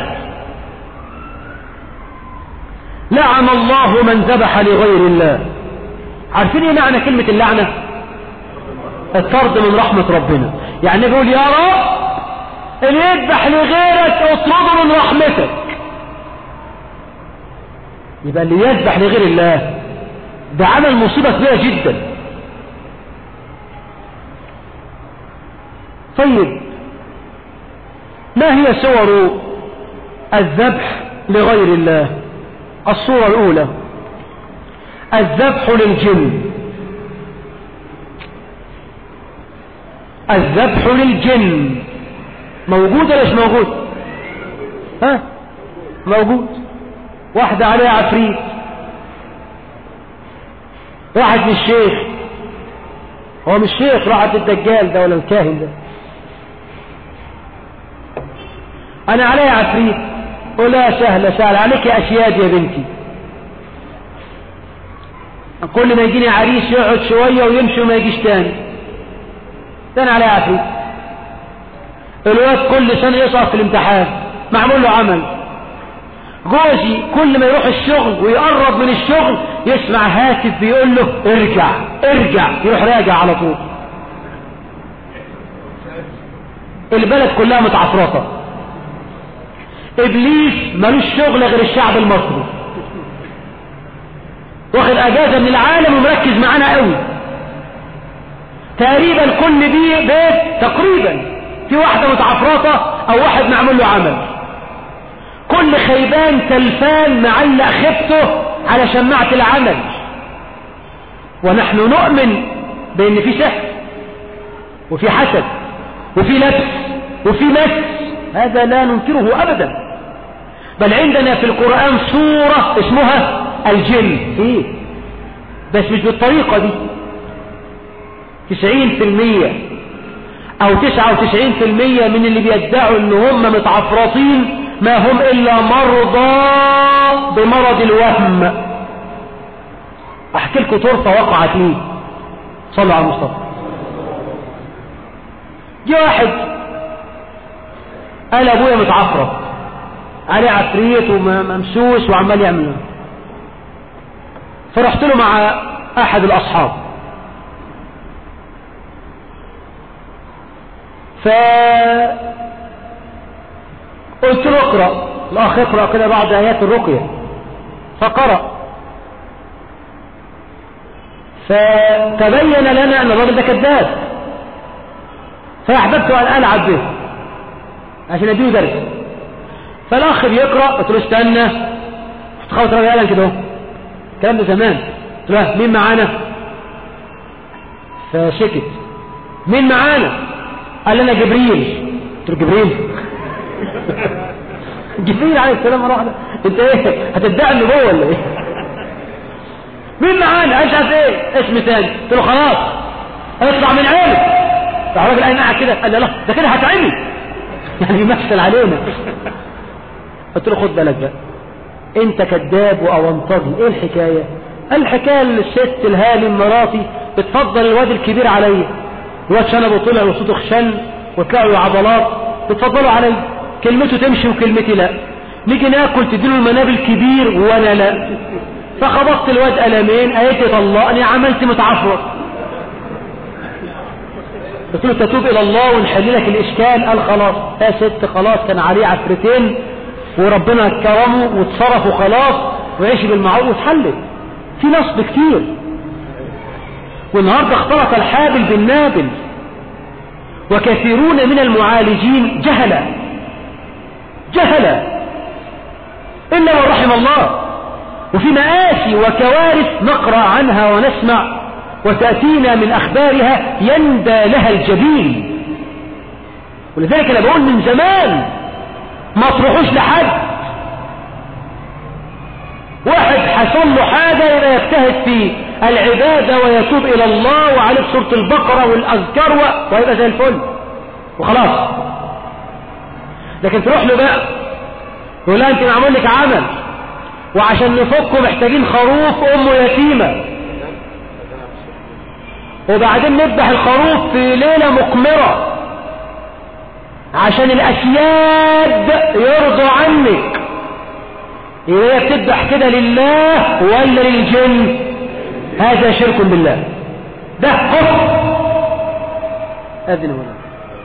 لعن الله من ذبح لغير الله عارفين ايه معنى كلمة اللعنة الطرد من رحمة ربنا يعني بيقول يا رب اللي يذبح لغيرك اطرده من رحمتك يبقى اللي يذبح لغير الله ده عمل مصيبة كبيرة جدا طيب ما هي صور الذبح لغير الله الصورة الأولى الذبح للجن الذبح للجن موجود ولا مش موجود ها موجود واحدة عليها عفريت واحد من الشيخ هو مش شيخ راحت الدجال ده ولا الكاهن ده انا عليها عفريت ولا سهلة سهلة عليك اشياد يا بنتي كل ما يجيني عريس يقعد شوية ويمشي وما يجيش تاني ده انا عليها عفريت الواد كل سنة يسقط في الامتحان معمول له عمل جوزي كل ما يروح الشغل ويقرب من الشغل يسمع هاتف بيقول له ارجع ارجع يروح راجع على طول البلد كلها متعفرطة ابليس ملوش شغل غير الشعب المصري واخد اجازة من العالم ومركز معانا قوي تقريبا كل بي بيت تقريبا في واحدة متعفرطة او واحد معمول له عمل كل خيبان تلفان معلق خيبته على شماعة العمل ونحن نؤمن بان في سحر وفي حسد وفي لبس وفي مس هذا لا ننكره ابدا بل عندنا في القرآن سورة اسمها الجن ايه بس مش بالطريقة دي تسعين في المية او تسعة وتسعين في المية من اللي بيدعوا ان هم متعفرطين ما هم الا مرضى بمرض الوهم احكي لكم طرفة وقعت لي صلوا على المصطفى جه واحد قال ابويا متعفرط عليه عفريت وممسوس وعمال يعمل فرحت له مع احد الاصحاب ف قلت له اقرأ الاخ اقرأ كده بعض ايات الرقية فقرأ فتبين لنا ان الراجل ده كذاب فاحببت ان العب به عشان اديله درس فالاخ بيقرأ قلت له استنى تخوت راجل قال كده الكلام ده زمان قلت له مين معانا فسكت مين معانا قال لنا جبريل قلت له جبريل جبريل عليه السلام مرة واحدة انت ايه هتدعي النبوة ولا ايه مين معانا قال عارف ايه اسم تاني قلت له خلاص اطلع من عينك راح الراجل قايم قاعد كده قال لا ده كده هتعمي يعني يمثل علينا قلت له خد بالك بقى انت كذاب واونطجي ايه الحكاية الحكاية الست الهالي مراتي بتفضل الواد الكبير عليا الواد شنبه طلع وصوته خشن وطلع له عضلات بتفضلوا عليا كلمته تمشي وكلمتي لا نيجي ناكل تديله المناب الكبير وانا لا فخبطت الواد قلمين قالت لي طلقني عملت متعفرط قلت له تتوب الى الله ونحل لك الاشكال قال خلاص يا ست خلاص كان عليه عفرتين وربنا كرمه واتصرف وخلاص ويعيش بالمعروف وتحلل في نصب كتير والنهاردة اختلط الحابل بالنابل وكثيرون من المعالجين جهلا جهلا إلا من رحم الله وفي مآسي وكوارث نقرأ عنها ونسمع وتأتينا من أخبارها يندى لها الجبين ولذلك أنا بقول من زمان ما تروحوش لحد واحد حصل له حاجة يبقى يجتهد في العبادة ويتوب إلى الله وعليه سورة البقرة والأذكار ويبقى زي الفل وخلاص لكن تروح له بقى يقول لها انت معمول لك عمل وعشان نفكه محتاجين خروف امه يتيمة وبعدين نذبح الخروف في ليلة مقمرة عشان الاسياد يرضوا عنك يبقى هي بتذبح كده لله ولا للجن هذا شرك بالله ده كفر اذن هنا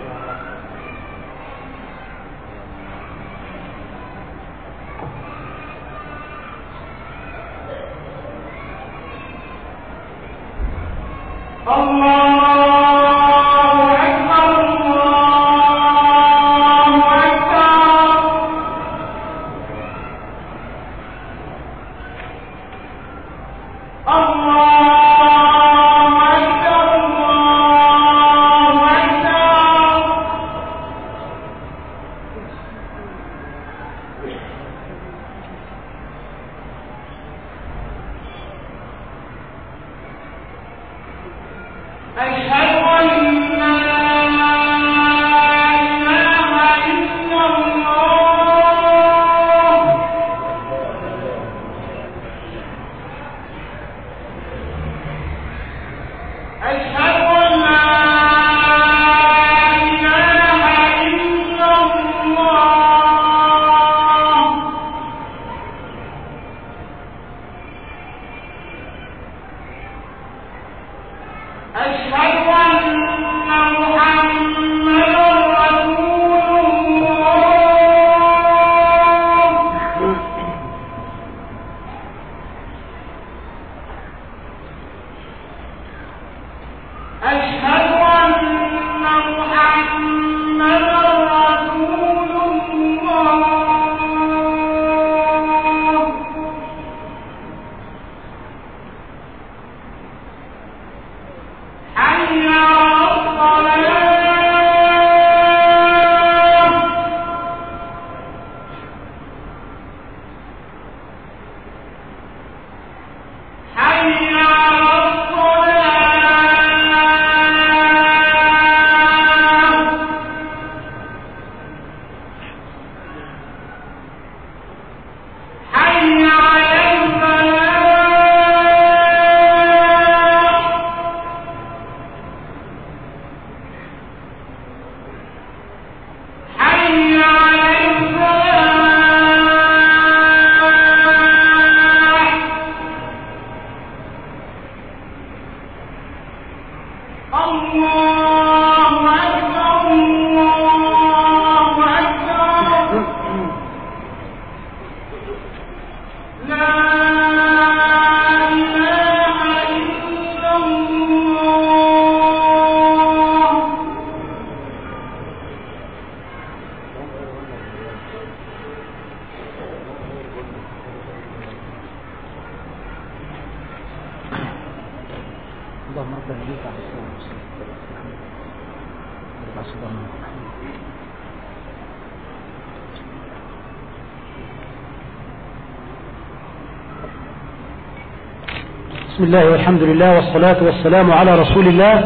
بسم الله والحمد لله والصلاة والسلام على رسول الله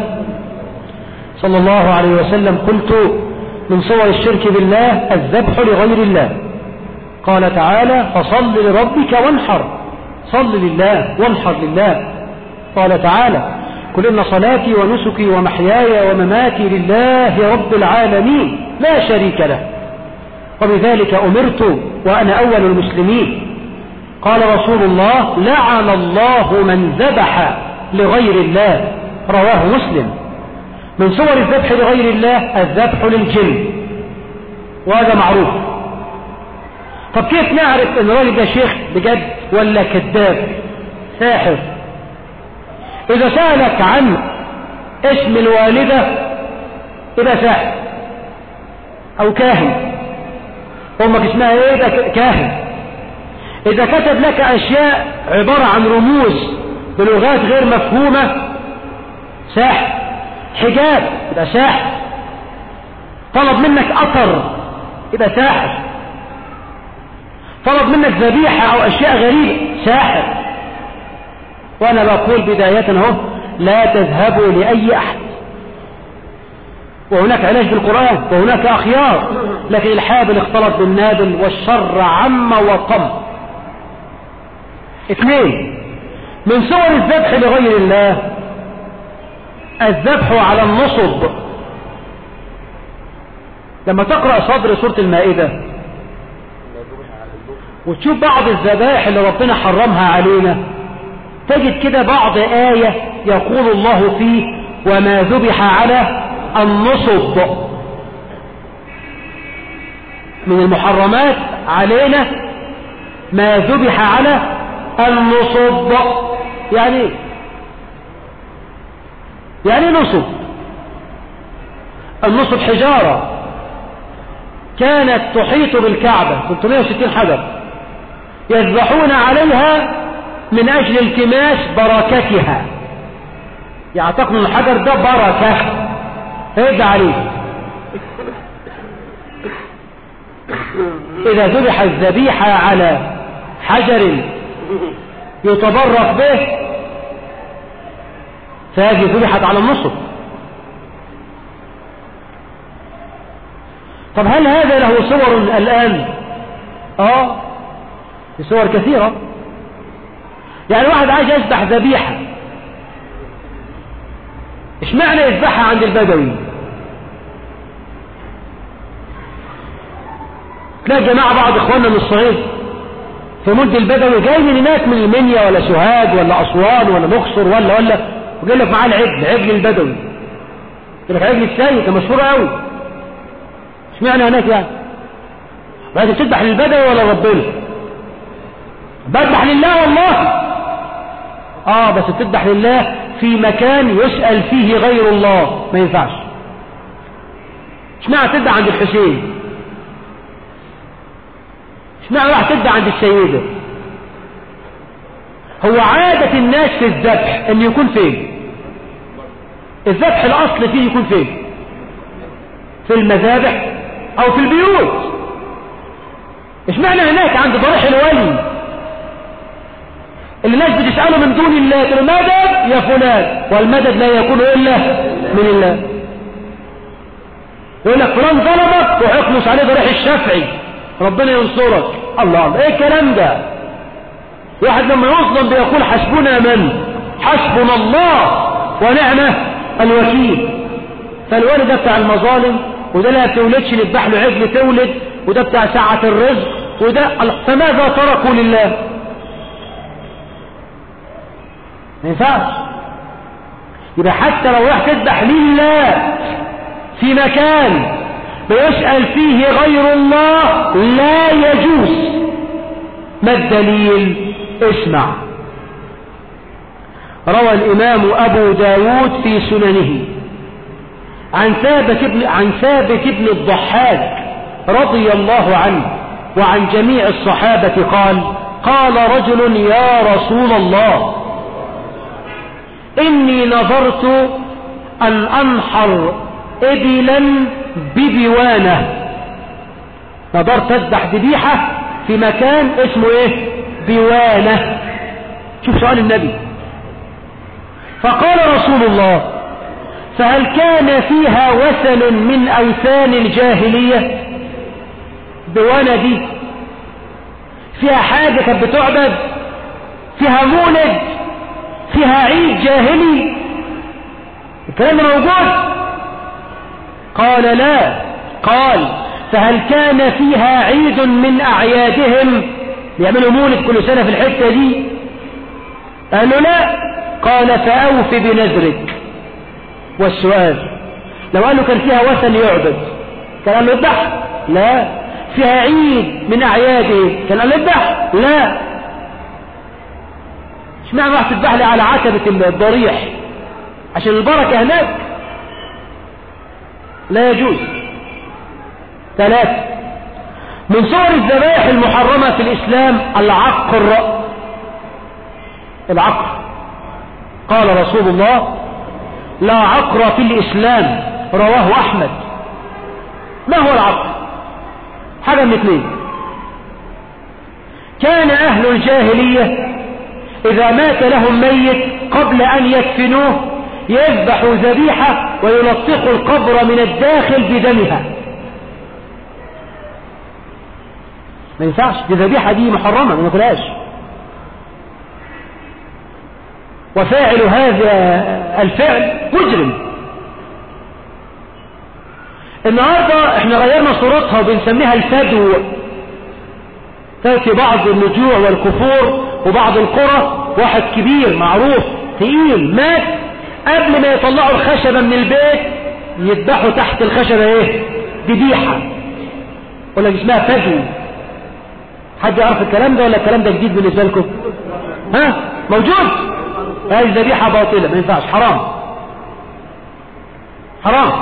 صلى الله عليه وسلم قلت من صور الشرك بالله الذبح لغير الله قال تعالى فصل لربك وانحر صل لله وانحر لله قال تعالى قل إن صلاتي ونسكي ومحياي ومماتي لله رب العالمين لا شريك له وبذلك أمرت وأنا أول المسلمين قال رسول الله لعن الله من ذبح لغير الله رواه مسلم من صور الذبح لغير الله الذبح للجن وهذا معروف طب كيف نعرف ان الراجل ده شيخ بجد ولا كذاب ساحر اذا سألك عن اسم الوالدة يبقى ساحر او كاهن امك اسمها ايه يبقى كاهن اذا كتب لك اشياء عبارة عن رموز بلغات غير مفهومة ساحر حجاب يبقى ساحر طلب منك اثر يبقى ساحر طلب منك ذبيحة او اشياء غريبة ساحر وانا بقول بداية اهو لا تذهبوا لاي احد وهناك علاج بالقرآن وهناك اخيار لكن الحابل اختلط بالنابل والشر عم وطم اثنين من صور الذبح لغير الله الذبح على النصب لما تقرأ صدر سورة المائدة وتشوف بعض الذبائح اللي ربنا حرمها علينا تجد كده بعض آية يقول الله فيه وما ذبح على النصب من المحرمات علينا ما ذبح على النصب يعني ايه يعني نصب النصب حجارة كانت تحيط بالكعبة 360 حجر يذبحون عليها من أجل التماس بركتها يعتقد الحجر ده بركة فيدعى عليه إذا ذبح الذبيحة على حجر يتبرك به فهذه ذبحت على النصب طب هل هذا له صور الآن اه في صور كثيرة يعني واحد عايز يذبح ذبيحة ايش معنى يذبحها عند البدوي تلاقي جماعة بعض اخواننا من الصعيد في مد البدوي جاي من هناك من المنيا ولا سوهاج ولا اسوان ولا مقصر ولا ولا وجاي لك معاه العجل عجل البدوي يقول لك عجل السيد ده مشهور قوي اشمعنى هناك يعني بقى تذبح للبدوي ولا ربنا بذبح لله والله اه بس تذبح لله في مكان يسأل فيه غير الله ما ينفعش اشمعنى تذبح عند الحسين اشمعنى راح تذبح عند السيدة هو عادة الناس في الذبح ان يكون فين الذبح الاصل فيه يكون فين في المذابح او في البيوت اشمعنى هناك عند ضريح الولي اللي الناس بتسأله من دون الله تقول مدد يا فلان والمدد لا يكون إلا من الله يقول لك فلان ظلمك ويخلص عليه ضريح الشافعي ربنا ينصرك الله الله ايه الكلام ده واحد لما يظلم بيقول حسبنا من حسبنا الله ونعمه الوكيل فالولد ده بتاع المظالم وده لا تولدش نذبح له عجل تولد وده بتاع ساعة الرزق وده فماذا تركوا لله ما ينفعش يبقى حتى لو راح تذبح لله في مكان بيسأل فيه غير الله لا يجوز ما الدليل اسمع روى الإمام أبو داود في سننه عن ثابت ابن, عن ثابت ابن الضحاك رضي الله عنه وعن جميع الصحابة قال قال رجل يا رسول الله إني نظرت أن أنحر إبلا ببوانة نظرت أذبح ذبيحة في مكان اسمه إيه بوانة شوف سؤال النبي فقال رسول الله فهل كان فيها وثن من أوثان الجاهلية بوانة دي فيها حاجة كانت بتعبد فيها مولد فيها عيد جاهلي الكلام ده موجود قال لا قال فهل كان فيها عيد من أعيادهم يعملوا مولد كل سنة في الحتة دي قال له لا قال فأوف بنذرك والسؤال لو قال له كان فيها وثن يعبد كان قال له اذبح لا فيها عيد من أعياده كان قال اذبح لا اشمعنى راح تذبح لي على عتبة الضريح عشان البركة هناك لا يجوز ثلاثة من صور الذبائح المحرمة في الإسلام العقر العقر قال رسول الله لا عقر في الإسلام رواه أحمد ما هو العقر حاجة من اثنين كان أهل الجاهلية إذا مات لهم ميت قبل أن يدفنوه يذبحوا ذبيحة ويلطخوا القبر من الداخل بدمها ما ينفعش دي ذبيحة دي محرمة ما ناكلهاش وفاعل هذا الفعل مجرم النهاردة احنا غيرنا صورتها وبنسميها الفدو تأتي بعض النجوع والكفور وبعض القرى واحد كبير معروف تقيل مات قبل ما يطلعوا الخشبة من البيت يذبحوا تحت الخشبة ايه ذبيحة ولا اسمها فدو حد يعرف الكلام ده ولا الكلام ده جديد بالنسبة لكم ها موجود هذه ذبيحة باطلة ما ينفعش حرام حرام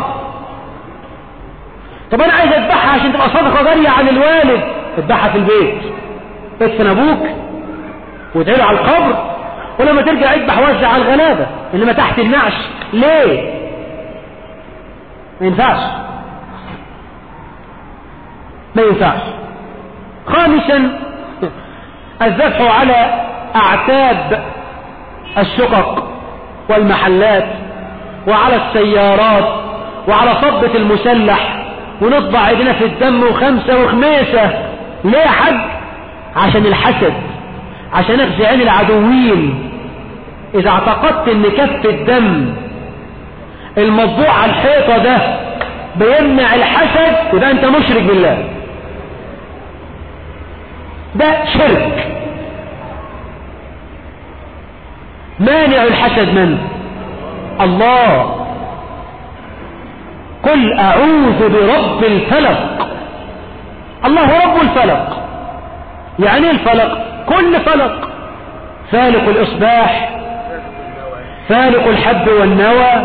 طب انا عايز اذبحها عشان تبقى صدقة جارية عن الوالد اذبحها في البيت ادفن ابوك وادعي على القبر ولما ترجع اذبح وزع على الغلابة انما تحت النعش ليه ما ينفعش ما ينفعش خامسا الذبح على اعتاب الشقق والمحلات وعلى السيارات وعلى صبة المسلح ونطبع ايدينا في الدم وخمسة وخميسة ليه يا حاج عشان الحسد عشان اخزي عين العدوين اذا اعتقدت ان كف الدم المطبوع على الحيطة ده بيمنع الحسد يبقى انت مشرك بالله ده شرك مانع الحسد من الله قل اعوذ برب الفلق الله رب الفلق يعني ايه الفلق كل فلق فالق الاصباح فالق الحب والنوى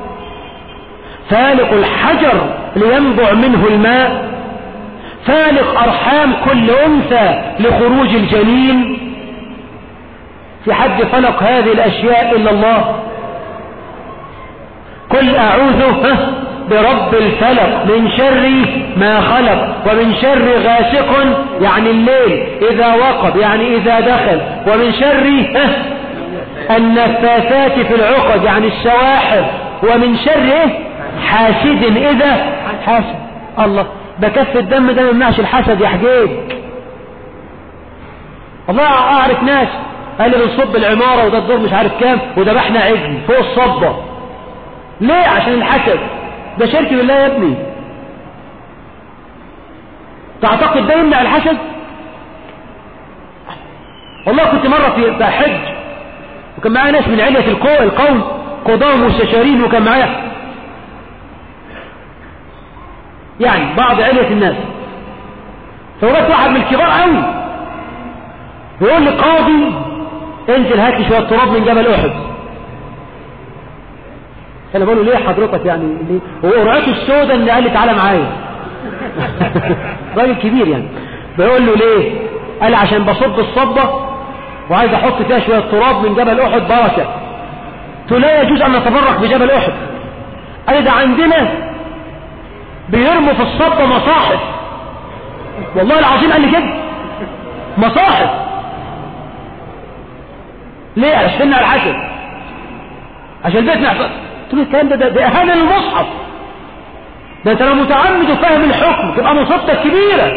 فالق الحجر لينبع منه الماء فالق ارحام كل انثى لخروج الجنين في حد فلق هذه الاشياء الا الله قل اعوذ برب الفلق من شر ما خلق ومن شر غاسق يعني الليل اذا وقب يعني اذا دخل ومن شر النفاثات في العقد يعني السواحر ومن شر حاسد اذا حاسد الله ده كف الدم ده ما يمنعش الحسد يا حجيج والله اعرف ناس قال لي بنصب العمارة وده الدور مش عارف كام وذبحنا عجل فوق الصبة ليه عشان الحسد ده شرك بالله يا ابني تعتقد ده يمنع الحسد والله كنت مرة في حج وكان معايا ناس من علية القوم قضاء مستشارين وكان معايا يعني بعض علية الناس فوجدت واحد من الكبار قوي بيقول لي قاضي انزل هات لي شويه تراب من جبل احد انا بقول له ليه حضرتك يعني ليه وقرعته السوداء اللي قال لي تعالى معايا راجل كبير يعني بيقول له ليه قال لي عشان بصب الصبه وعايز احط فيها شويه تراب من جبل احد بركه قلت لا يجوز ان نتبرك بجبل احد قال ده عندنا بيرموا في الصبه مصاحف والله العظيم قال لي كده مصاحف ليه عشان تمنع الحسد عشان البيت نحفظ قلت له الكلام ده ده, ده اهانه للمصحف ده انت لو متعمد وفاهم الحكم تبقى مصيبتك كبيره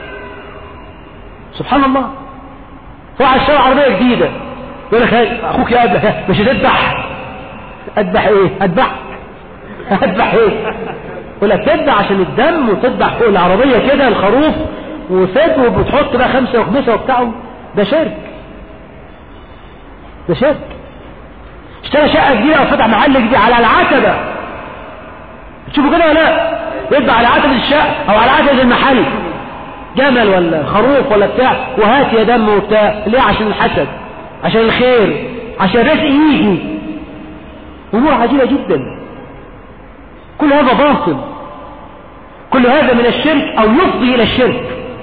سبحان الله واحد شارع عربيه جديده يقول لك اخوك يقابلك مش هتذبح اذبح ايه اذبح اذبح ايه يقول لك تذبح عشان الدم وتذبح فوق العربيه كده الخروف وفد وبتحط بقى خمسه وخمسه وبتاعه ده شرك ده شرك اشترى شقة جديدة او فتح محل جديد على العتبة تشوفوا كده ولا لا يطبع على عتبة الشقة او على عتبة المحل جمل ولا خروف ولا بتاع وهات يا دم وبتاع ليه عشان الحسد عشان الخير عشان الرزق يجي امور عجيبة جدا كل هذا باطل كل هذا من الشرك او يفضي الى الشرك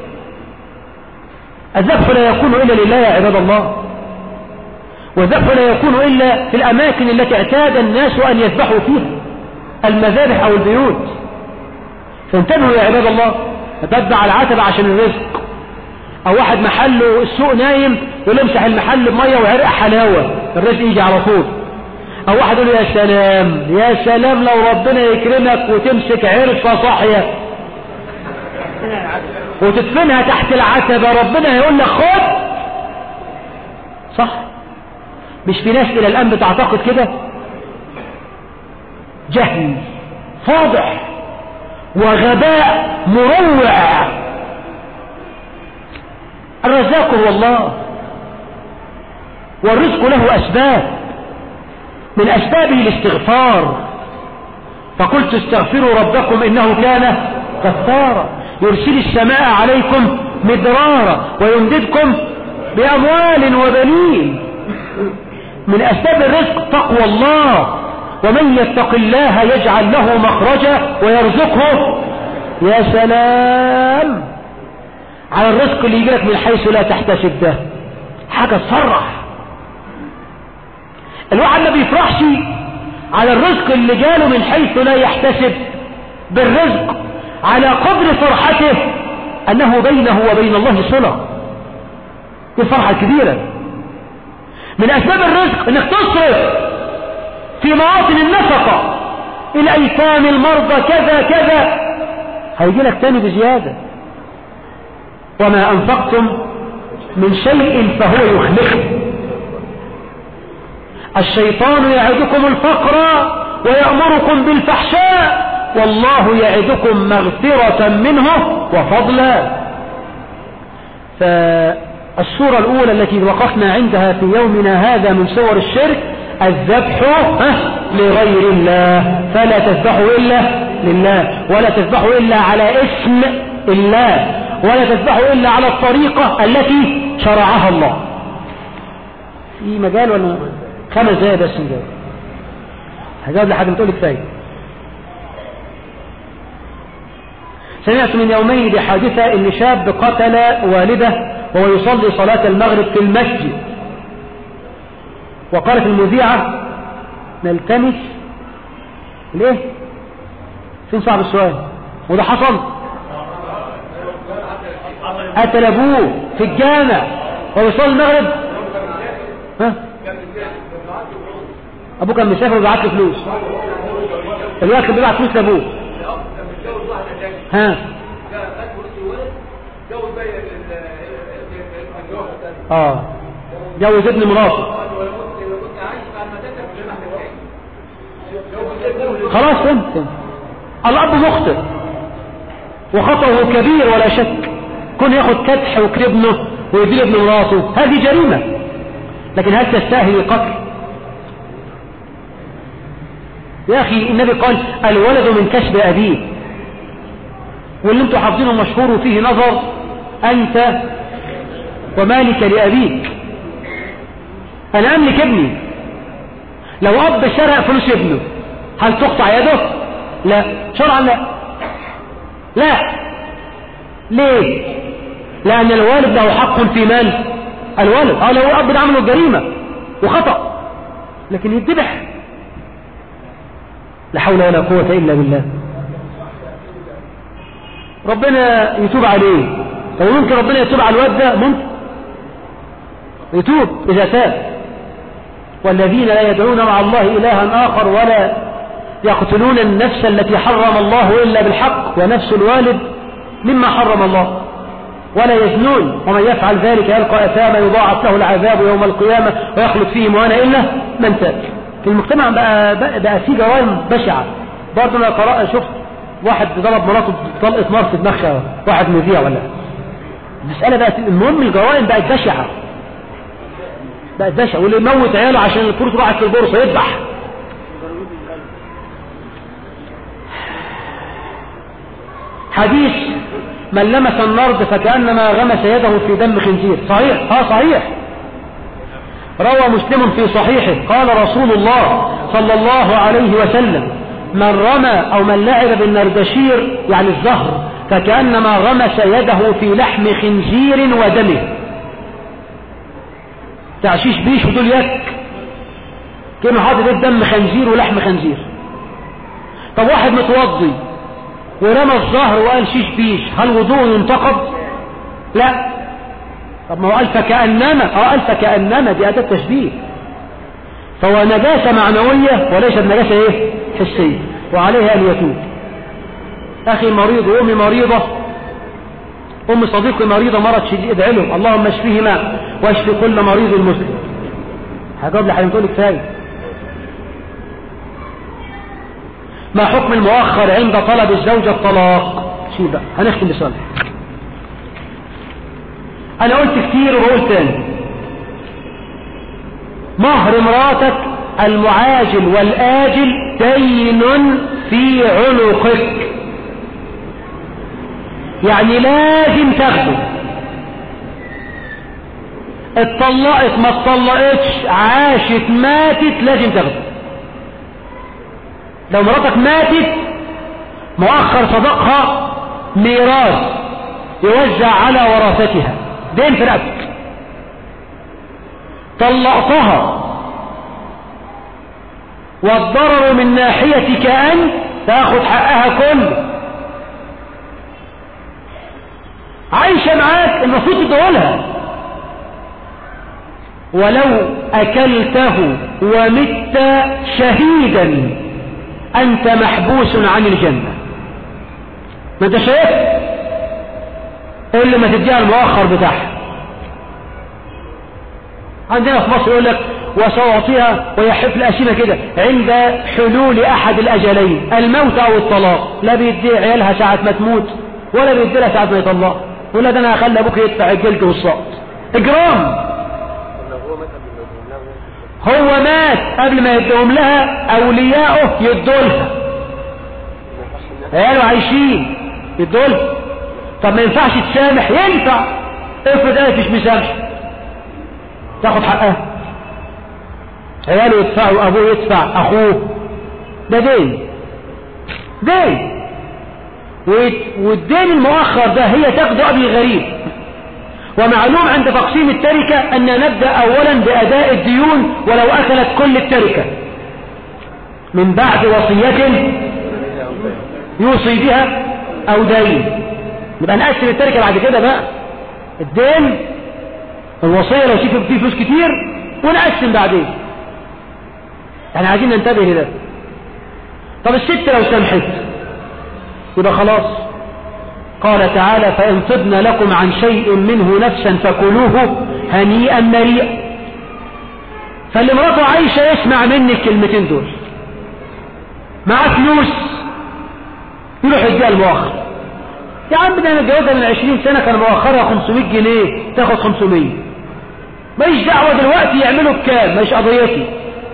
الذبح لا يكون الا لله يا عباد الله والذبح لا يكون الا في الاماكن التي اعتاد الناس ان يذبحوا فيها المذابح او البيوت فانتبهوا يا عباد الله تتبع العتبة عشان الرزق او واحد محله السوق نايم يقول يمسح المحل بميه وعرق حلاوه الرزق يجي على طول او واحد يقول يا سلام يا سلام لو ربنا يكرمك وتمسك عرفه صاحيه وتدفنها تحت العتبه ربنا هيقول لك خد صح مش في ناس الى الان بتعتقد كده جهل فاضح وغباء مروع الرزاق هو الله والرزق له أسباب من أسبابه الاستغفار فقلت استغفروا ربكم إنه كان غفارا يرسل السماء عليكم مدرارا ويمددكم بأموال وبنين من أسباب الرزق تقوى الله ومن يتق الله يجعل له مخرجا ويرزقه يا سلام على الرزق اللي يجيلك من حيث لا تحتسب ده حاجة تفرح الواحد ما بيفرحش على الرزق اللي جاله من حيث لا يحتسب بالرزق على قدر فرحته أنه بينه وبين الله صلة دي الفرحة الكبيرة من أسباب الرزق أنك تصرف في مواطن النفقة الأيتام المرضى كذا كذا هيجي لك تاني بزيادة وما أنفقتم من شيء فهو يخلفه الشيطان يعدكم الفقر ويأمركم بالفحشاء والله يعدكم مغفرة منه وفضلا فالصورة الأولى التي وقفنا عندها في يومنا هذا من صور الشرك الذبح لغير الله فلا تذبحوا إلا لله ولا تذبحوا إلا على اسم الله ولا تذبحوا إلا على الطريقة التي شرعها الله في مجال ولا خمس دقايق بس مجال هجاوب لحد ما تقول كفايه سمعت من يومين بحادثة ان شاب قتل والده وهو يصلي صلاة المغرب في المسجد وقالت المذيعة نلتمس ليه فين صعب السؤال وده حصل قتل ابوه في الجامع وهو يصلي المغرب ها ابوه كان مسافر وبعت له فلوس الولد كان بيبعت فلوس لابوه ها اه جوز ابن مراته خلاص فهمت الاب مخطئ وخطأه كبير ولا شك كون ياخد كدح وكربنه ويدير ابن مراته هذه جريمة لكن هل تستاهل القتل يا أخي النبي قال الولد من كسب أبيه واللي انتوا حافظينه مشهور وفيه نظر أنت ومالك لأبيك أنا أملك ابني لو أب سرق فلوس ابنه هل تقطع يده لا شرعا لا لا ليه لأن الوالد له حق في مال الولد اه لو الأب ده عمله جريمة وخطأ لكن يتذبح لا حول ولا قوة إلا بالله ربنا يتوب عليه طب ممكن ربنا يتوب على الواد ده ممكن يتوب إذا تاب والذين لا يدعون مع الله إلها آخر ولا يقتلون النفس التي حرم الله إلا بالحق ونفس الوالد مما حرم الله ولا يزنون ومن يفعل ذلك يلقى أثاما يضاعف له العذاب يوم القيامة ويخلد فيه مهانا إلا من تاب في المجتمع بقى, بقى, بقى في جرائم بشعة برضه انا قرأ شفت واحد ضرب مراته طلقة نار في دماغها واحد مذيع ولا المسألة بقت المهم الجرائم بقت بشعة بقت بشعة واللي يموت عياله عشان الفلوس راحت في البورصة يذبح حديث من لمس النرد فكأنما غمس يده في دم خنزير صحيح اه صحيح روى مسلم في صحيحه قال رسول الله صلى الله عليه وسلم من رمى او من لعب بالنردشير يعني الزهر فكأنما غمس يده في لحم خنزير ودمه تعشيش بيش ودول يك كانوا حاطط دم خنزير ولحم خنزير طب واحد متوضي ورمى الظهر وقال شيش بيش هل وضوءه ينتقض لا طب ما هو قال فكأنما اه قال فكأنما دي أداة تشبيه فهو نجاسة معنوية وليست نجاسة ايه حسية وعليها أن يتوب أخي مريض وأمي مريضة أم صديقي مريضة مرض شديد ادعي له اللهم اشفيهما واشفي كل مريض مسلم هجاوب لحد تقول كفايه ما حكم المؤخر عند طلب الزوجة الطلاق شيء بقى هنختم بسؤال انا قلت كتير وبقول تاني مهر مراتك المعاجل والآجل دين في عنقك يعني لازم تاخده اتطلقت ما اتطلقتش عاشت ماتت لازم تاخده لو مراتك ماتت مؤخر صدقها ميراث يوزع على ورثتها دين في رقبتك طلقتها والضرر من ناحيتك أن تاخد حقها كله عايشة معاك المفروض تدولها ولو أكلته ومت شهيدا أنت محبوس عن الجنة ما انت شايف اللي ما تديها المؤخر بتاعها عندنا في مصر يقول لك وسواطها وهي حفل أسيمة كده عند حلول أحد الأجلين الموت أو الطلاق لا بيدي عيالها ساعة ما تموت ولا بيدي لها ساعة ما يطلق ولا ده أنا هخلي أبوك يدفع الجلد والصوت إجرام هو مات قبل ما يدهم لها أولياؤه يدولها عياله عايشين يدولها طب ما ينفعش تسامح ينفع افرض قالت مش مسامح تاخد حقها عياله يدفعوا ابوه يدفع اخوه ده دين دين والدين المؤخر ده هي تاخده قبل الغريب ومعلوم عند تقسيم التركة أن نبدأ أولا بأداء الديون ولو أكلت كل التركة من بعد وصية يوصي بها أو دين نبقى نقسم التركة بعد كده بقى الدين الوصية لو فيه فلوس كتير ونقسم بعدين احنا عايزين ننتبه لده طب الست لو سمحت يبقى خلاص قال تعالى فإن طبن لكم عن شيء منه نفسا فكلوه هنيئا مريئا فاللي مراته عايشة يسمع مني الكلمتين دول معاه فلوس يروح يديها المؤخر يا عم ده انا متجوزها من 20 سنة كان مؤخرها 500 جنيه تاخد 500 ماليش دعوة دلوقتي يعملوا بكام ماليش قضيتي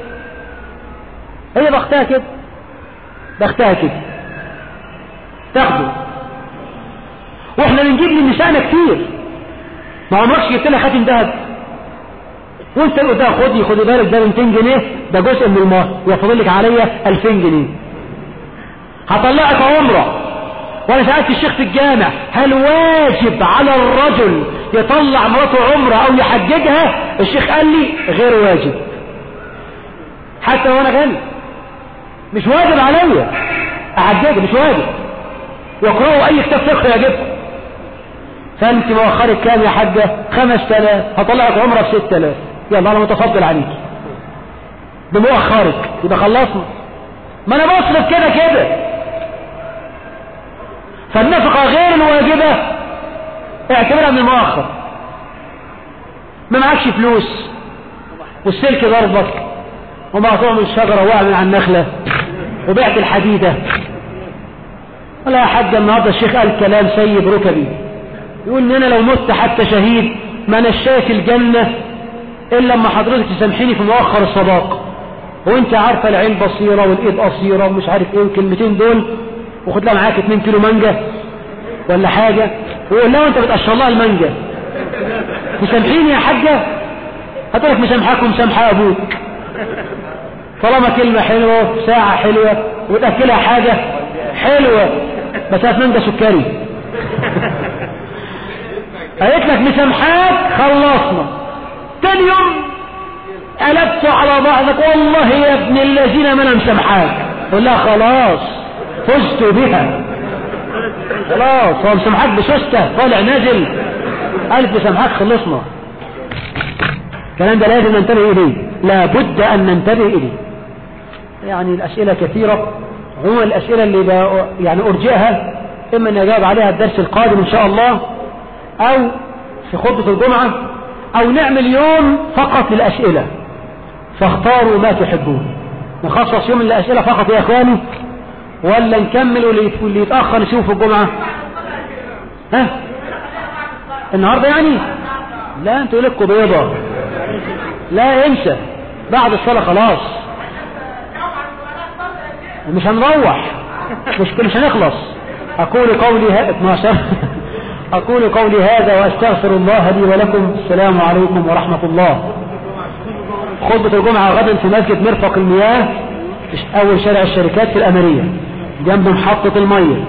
هي بختها كده بختها كده تاخده واحنا بنجيب لنسائنا كتير ما عمركش جبت لها خاتم ذهب وانت اللي قلتها خدي خدي بالك ده 200 جنيه ده جزء من المهر ويفضل لك عليا 2000 جنيه هطلعك عمره وانا سألت الشيخ في الجامع هل واجب على الرجل يطلع مراته عمره او يحججها الشيخ قال لي غير واجب حتى وانا غني مش واجب عليا احججها مش واجب واقرأوا اي كتاب فقه يعجبكم فانت مؤخرك كام يا حاجة خمس تلاف هطلعك عمره بست تلاف يلا انا متفضل عليك بمؤخرك يبقى خلصنا ما انا بصرف كده كده فالنفقة غير الواجبة اعتبرها من المؤخر ما معكش فلوس والسلك ضربك ومقطوع من الشجرة وقع من على النخلة وبعت الحديدة ولا يا حاج النهارده الشيخ قال كلام سيب ركبي يقول ان انا لو مت حتى شهيد ما انا شايف الجنة الا لما حضرتك تسامحيني في مؤخر الصداق وانت عارفة العين بصيرة والايد قصيرة ومش عارف ايه والكلمتين دول وخد لها معاك 2 كيلو مانجا ولا حاجة ويقول لها انت بتقشر لها المانجا مسامحيني يا حاجة هتقول لك مسامحاك ومسامحة ابوك طالما كلمة حلوة ساعة حلوة وتأكلها حاجة حلوة بس هات مانجا سكري قالت لك مسامحاك خلصنا تاني يوم قلبت على بعضك والله يا ابن الذين ما انا مسامحاك قول لها خلاص فزت بها خلاص هو مسامحاك بسوسته طالع نازل ألف مسامحاك خلصنا الكلام ده لازم ننتبه إليه لابد أن ننتبه إليه يعني الأسئلة كثيرة عموما الأسئلة اللي ب... يعني أرجئها إما أن أجاوب عليها الدرس القادم إن شاء الله أو في خطبة الجمعة أو نعمل يوم فقط للأسئلة فاختاروا ما تحبون نخصص يوم للأسئلة فقط يا إخواني ولا نكمل واللي يتأخر نشوف في الجمعة ها النهاردة يعني لا انتوا لكم بيضة لا انسى بعد الصلاة خلاص مش هنروح مش مش هنخلص أقول قولي ها 12 أقول قولي هذا وأستغفر الله لي ولكم السلام عليكم ورحمة الله خطبة الجمعة غدا في مسجد مرفق المياه أول شارع الشركات في الأمرية جنب محطة المية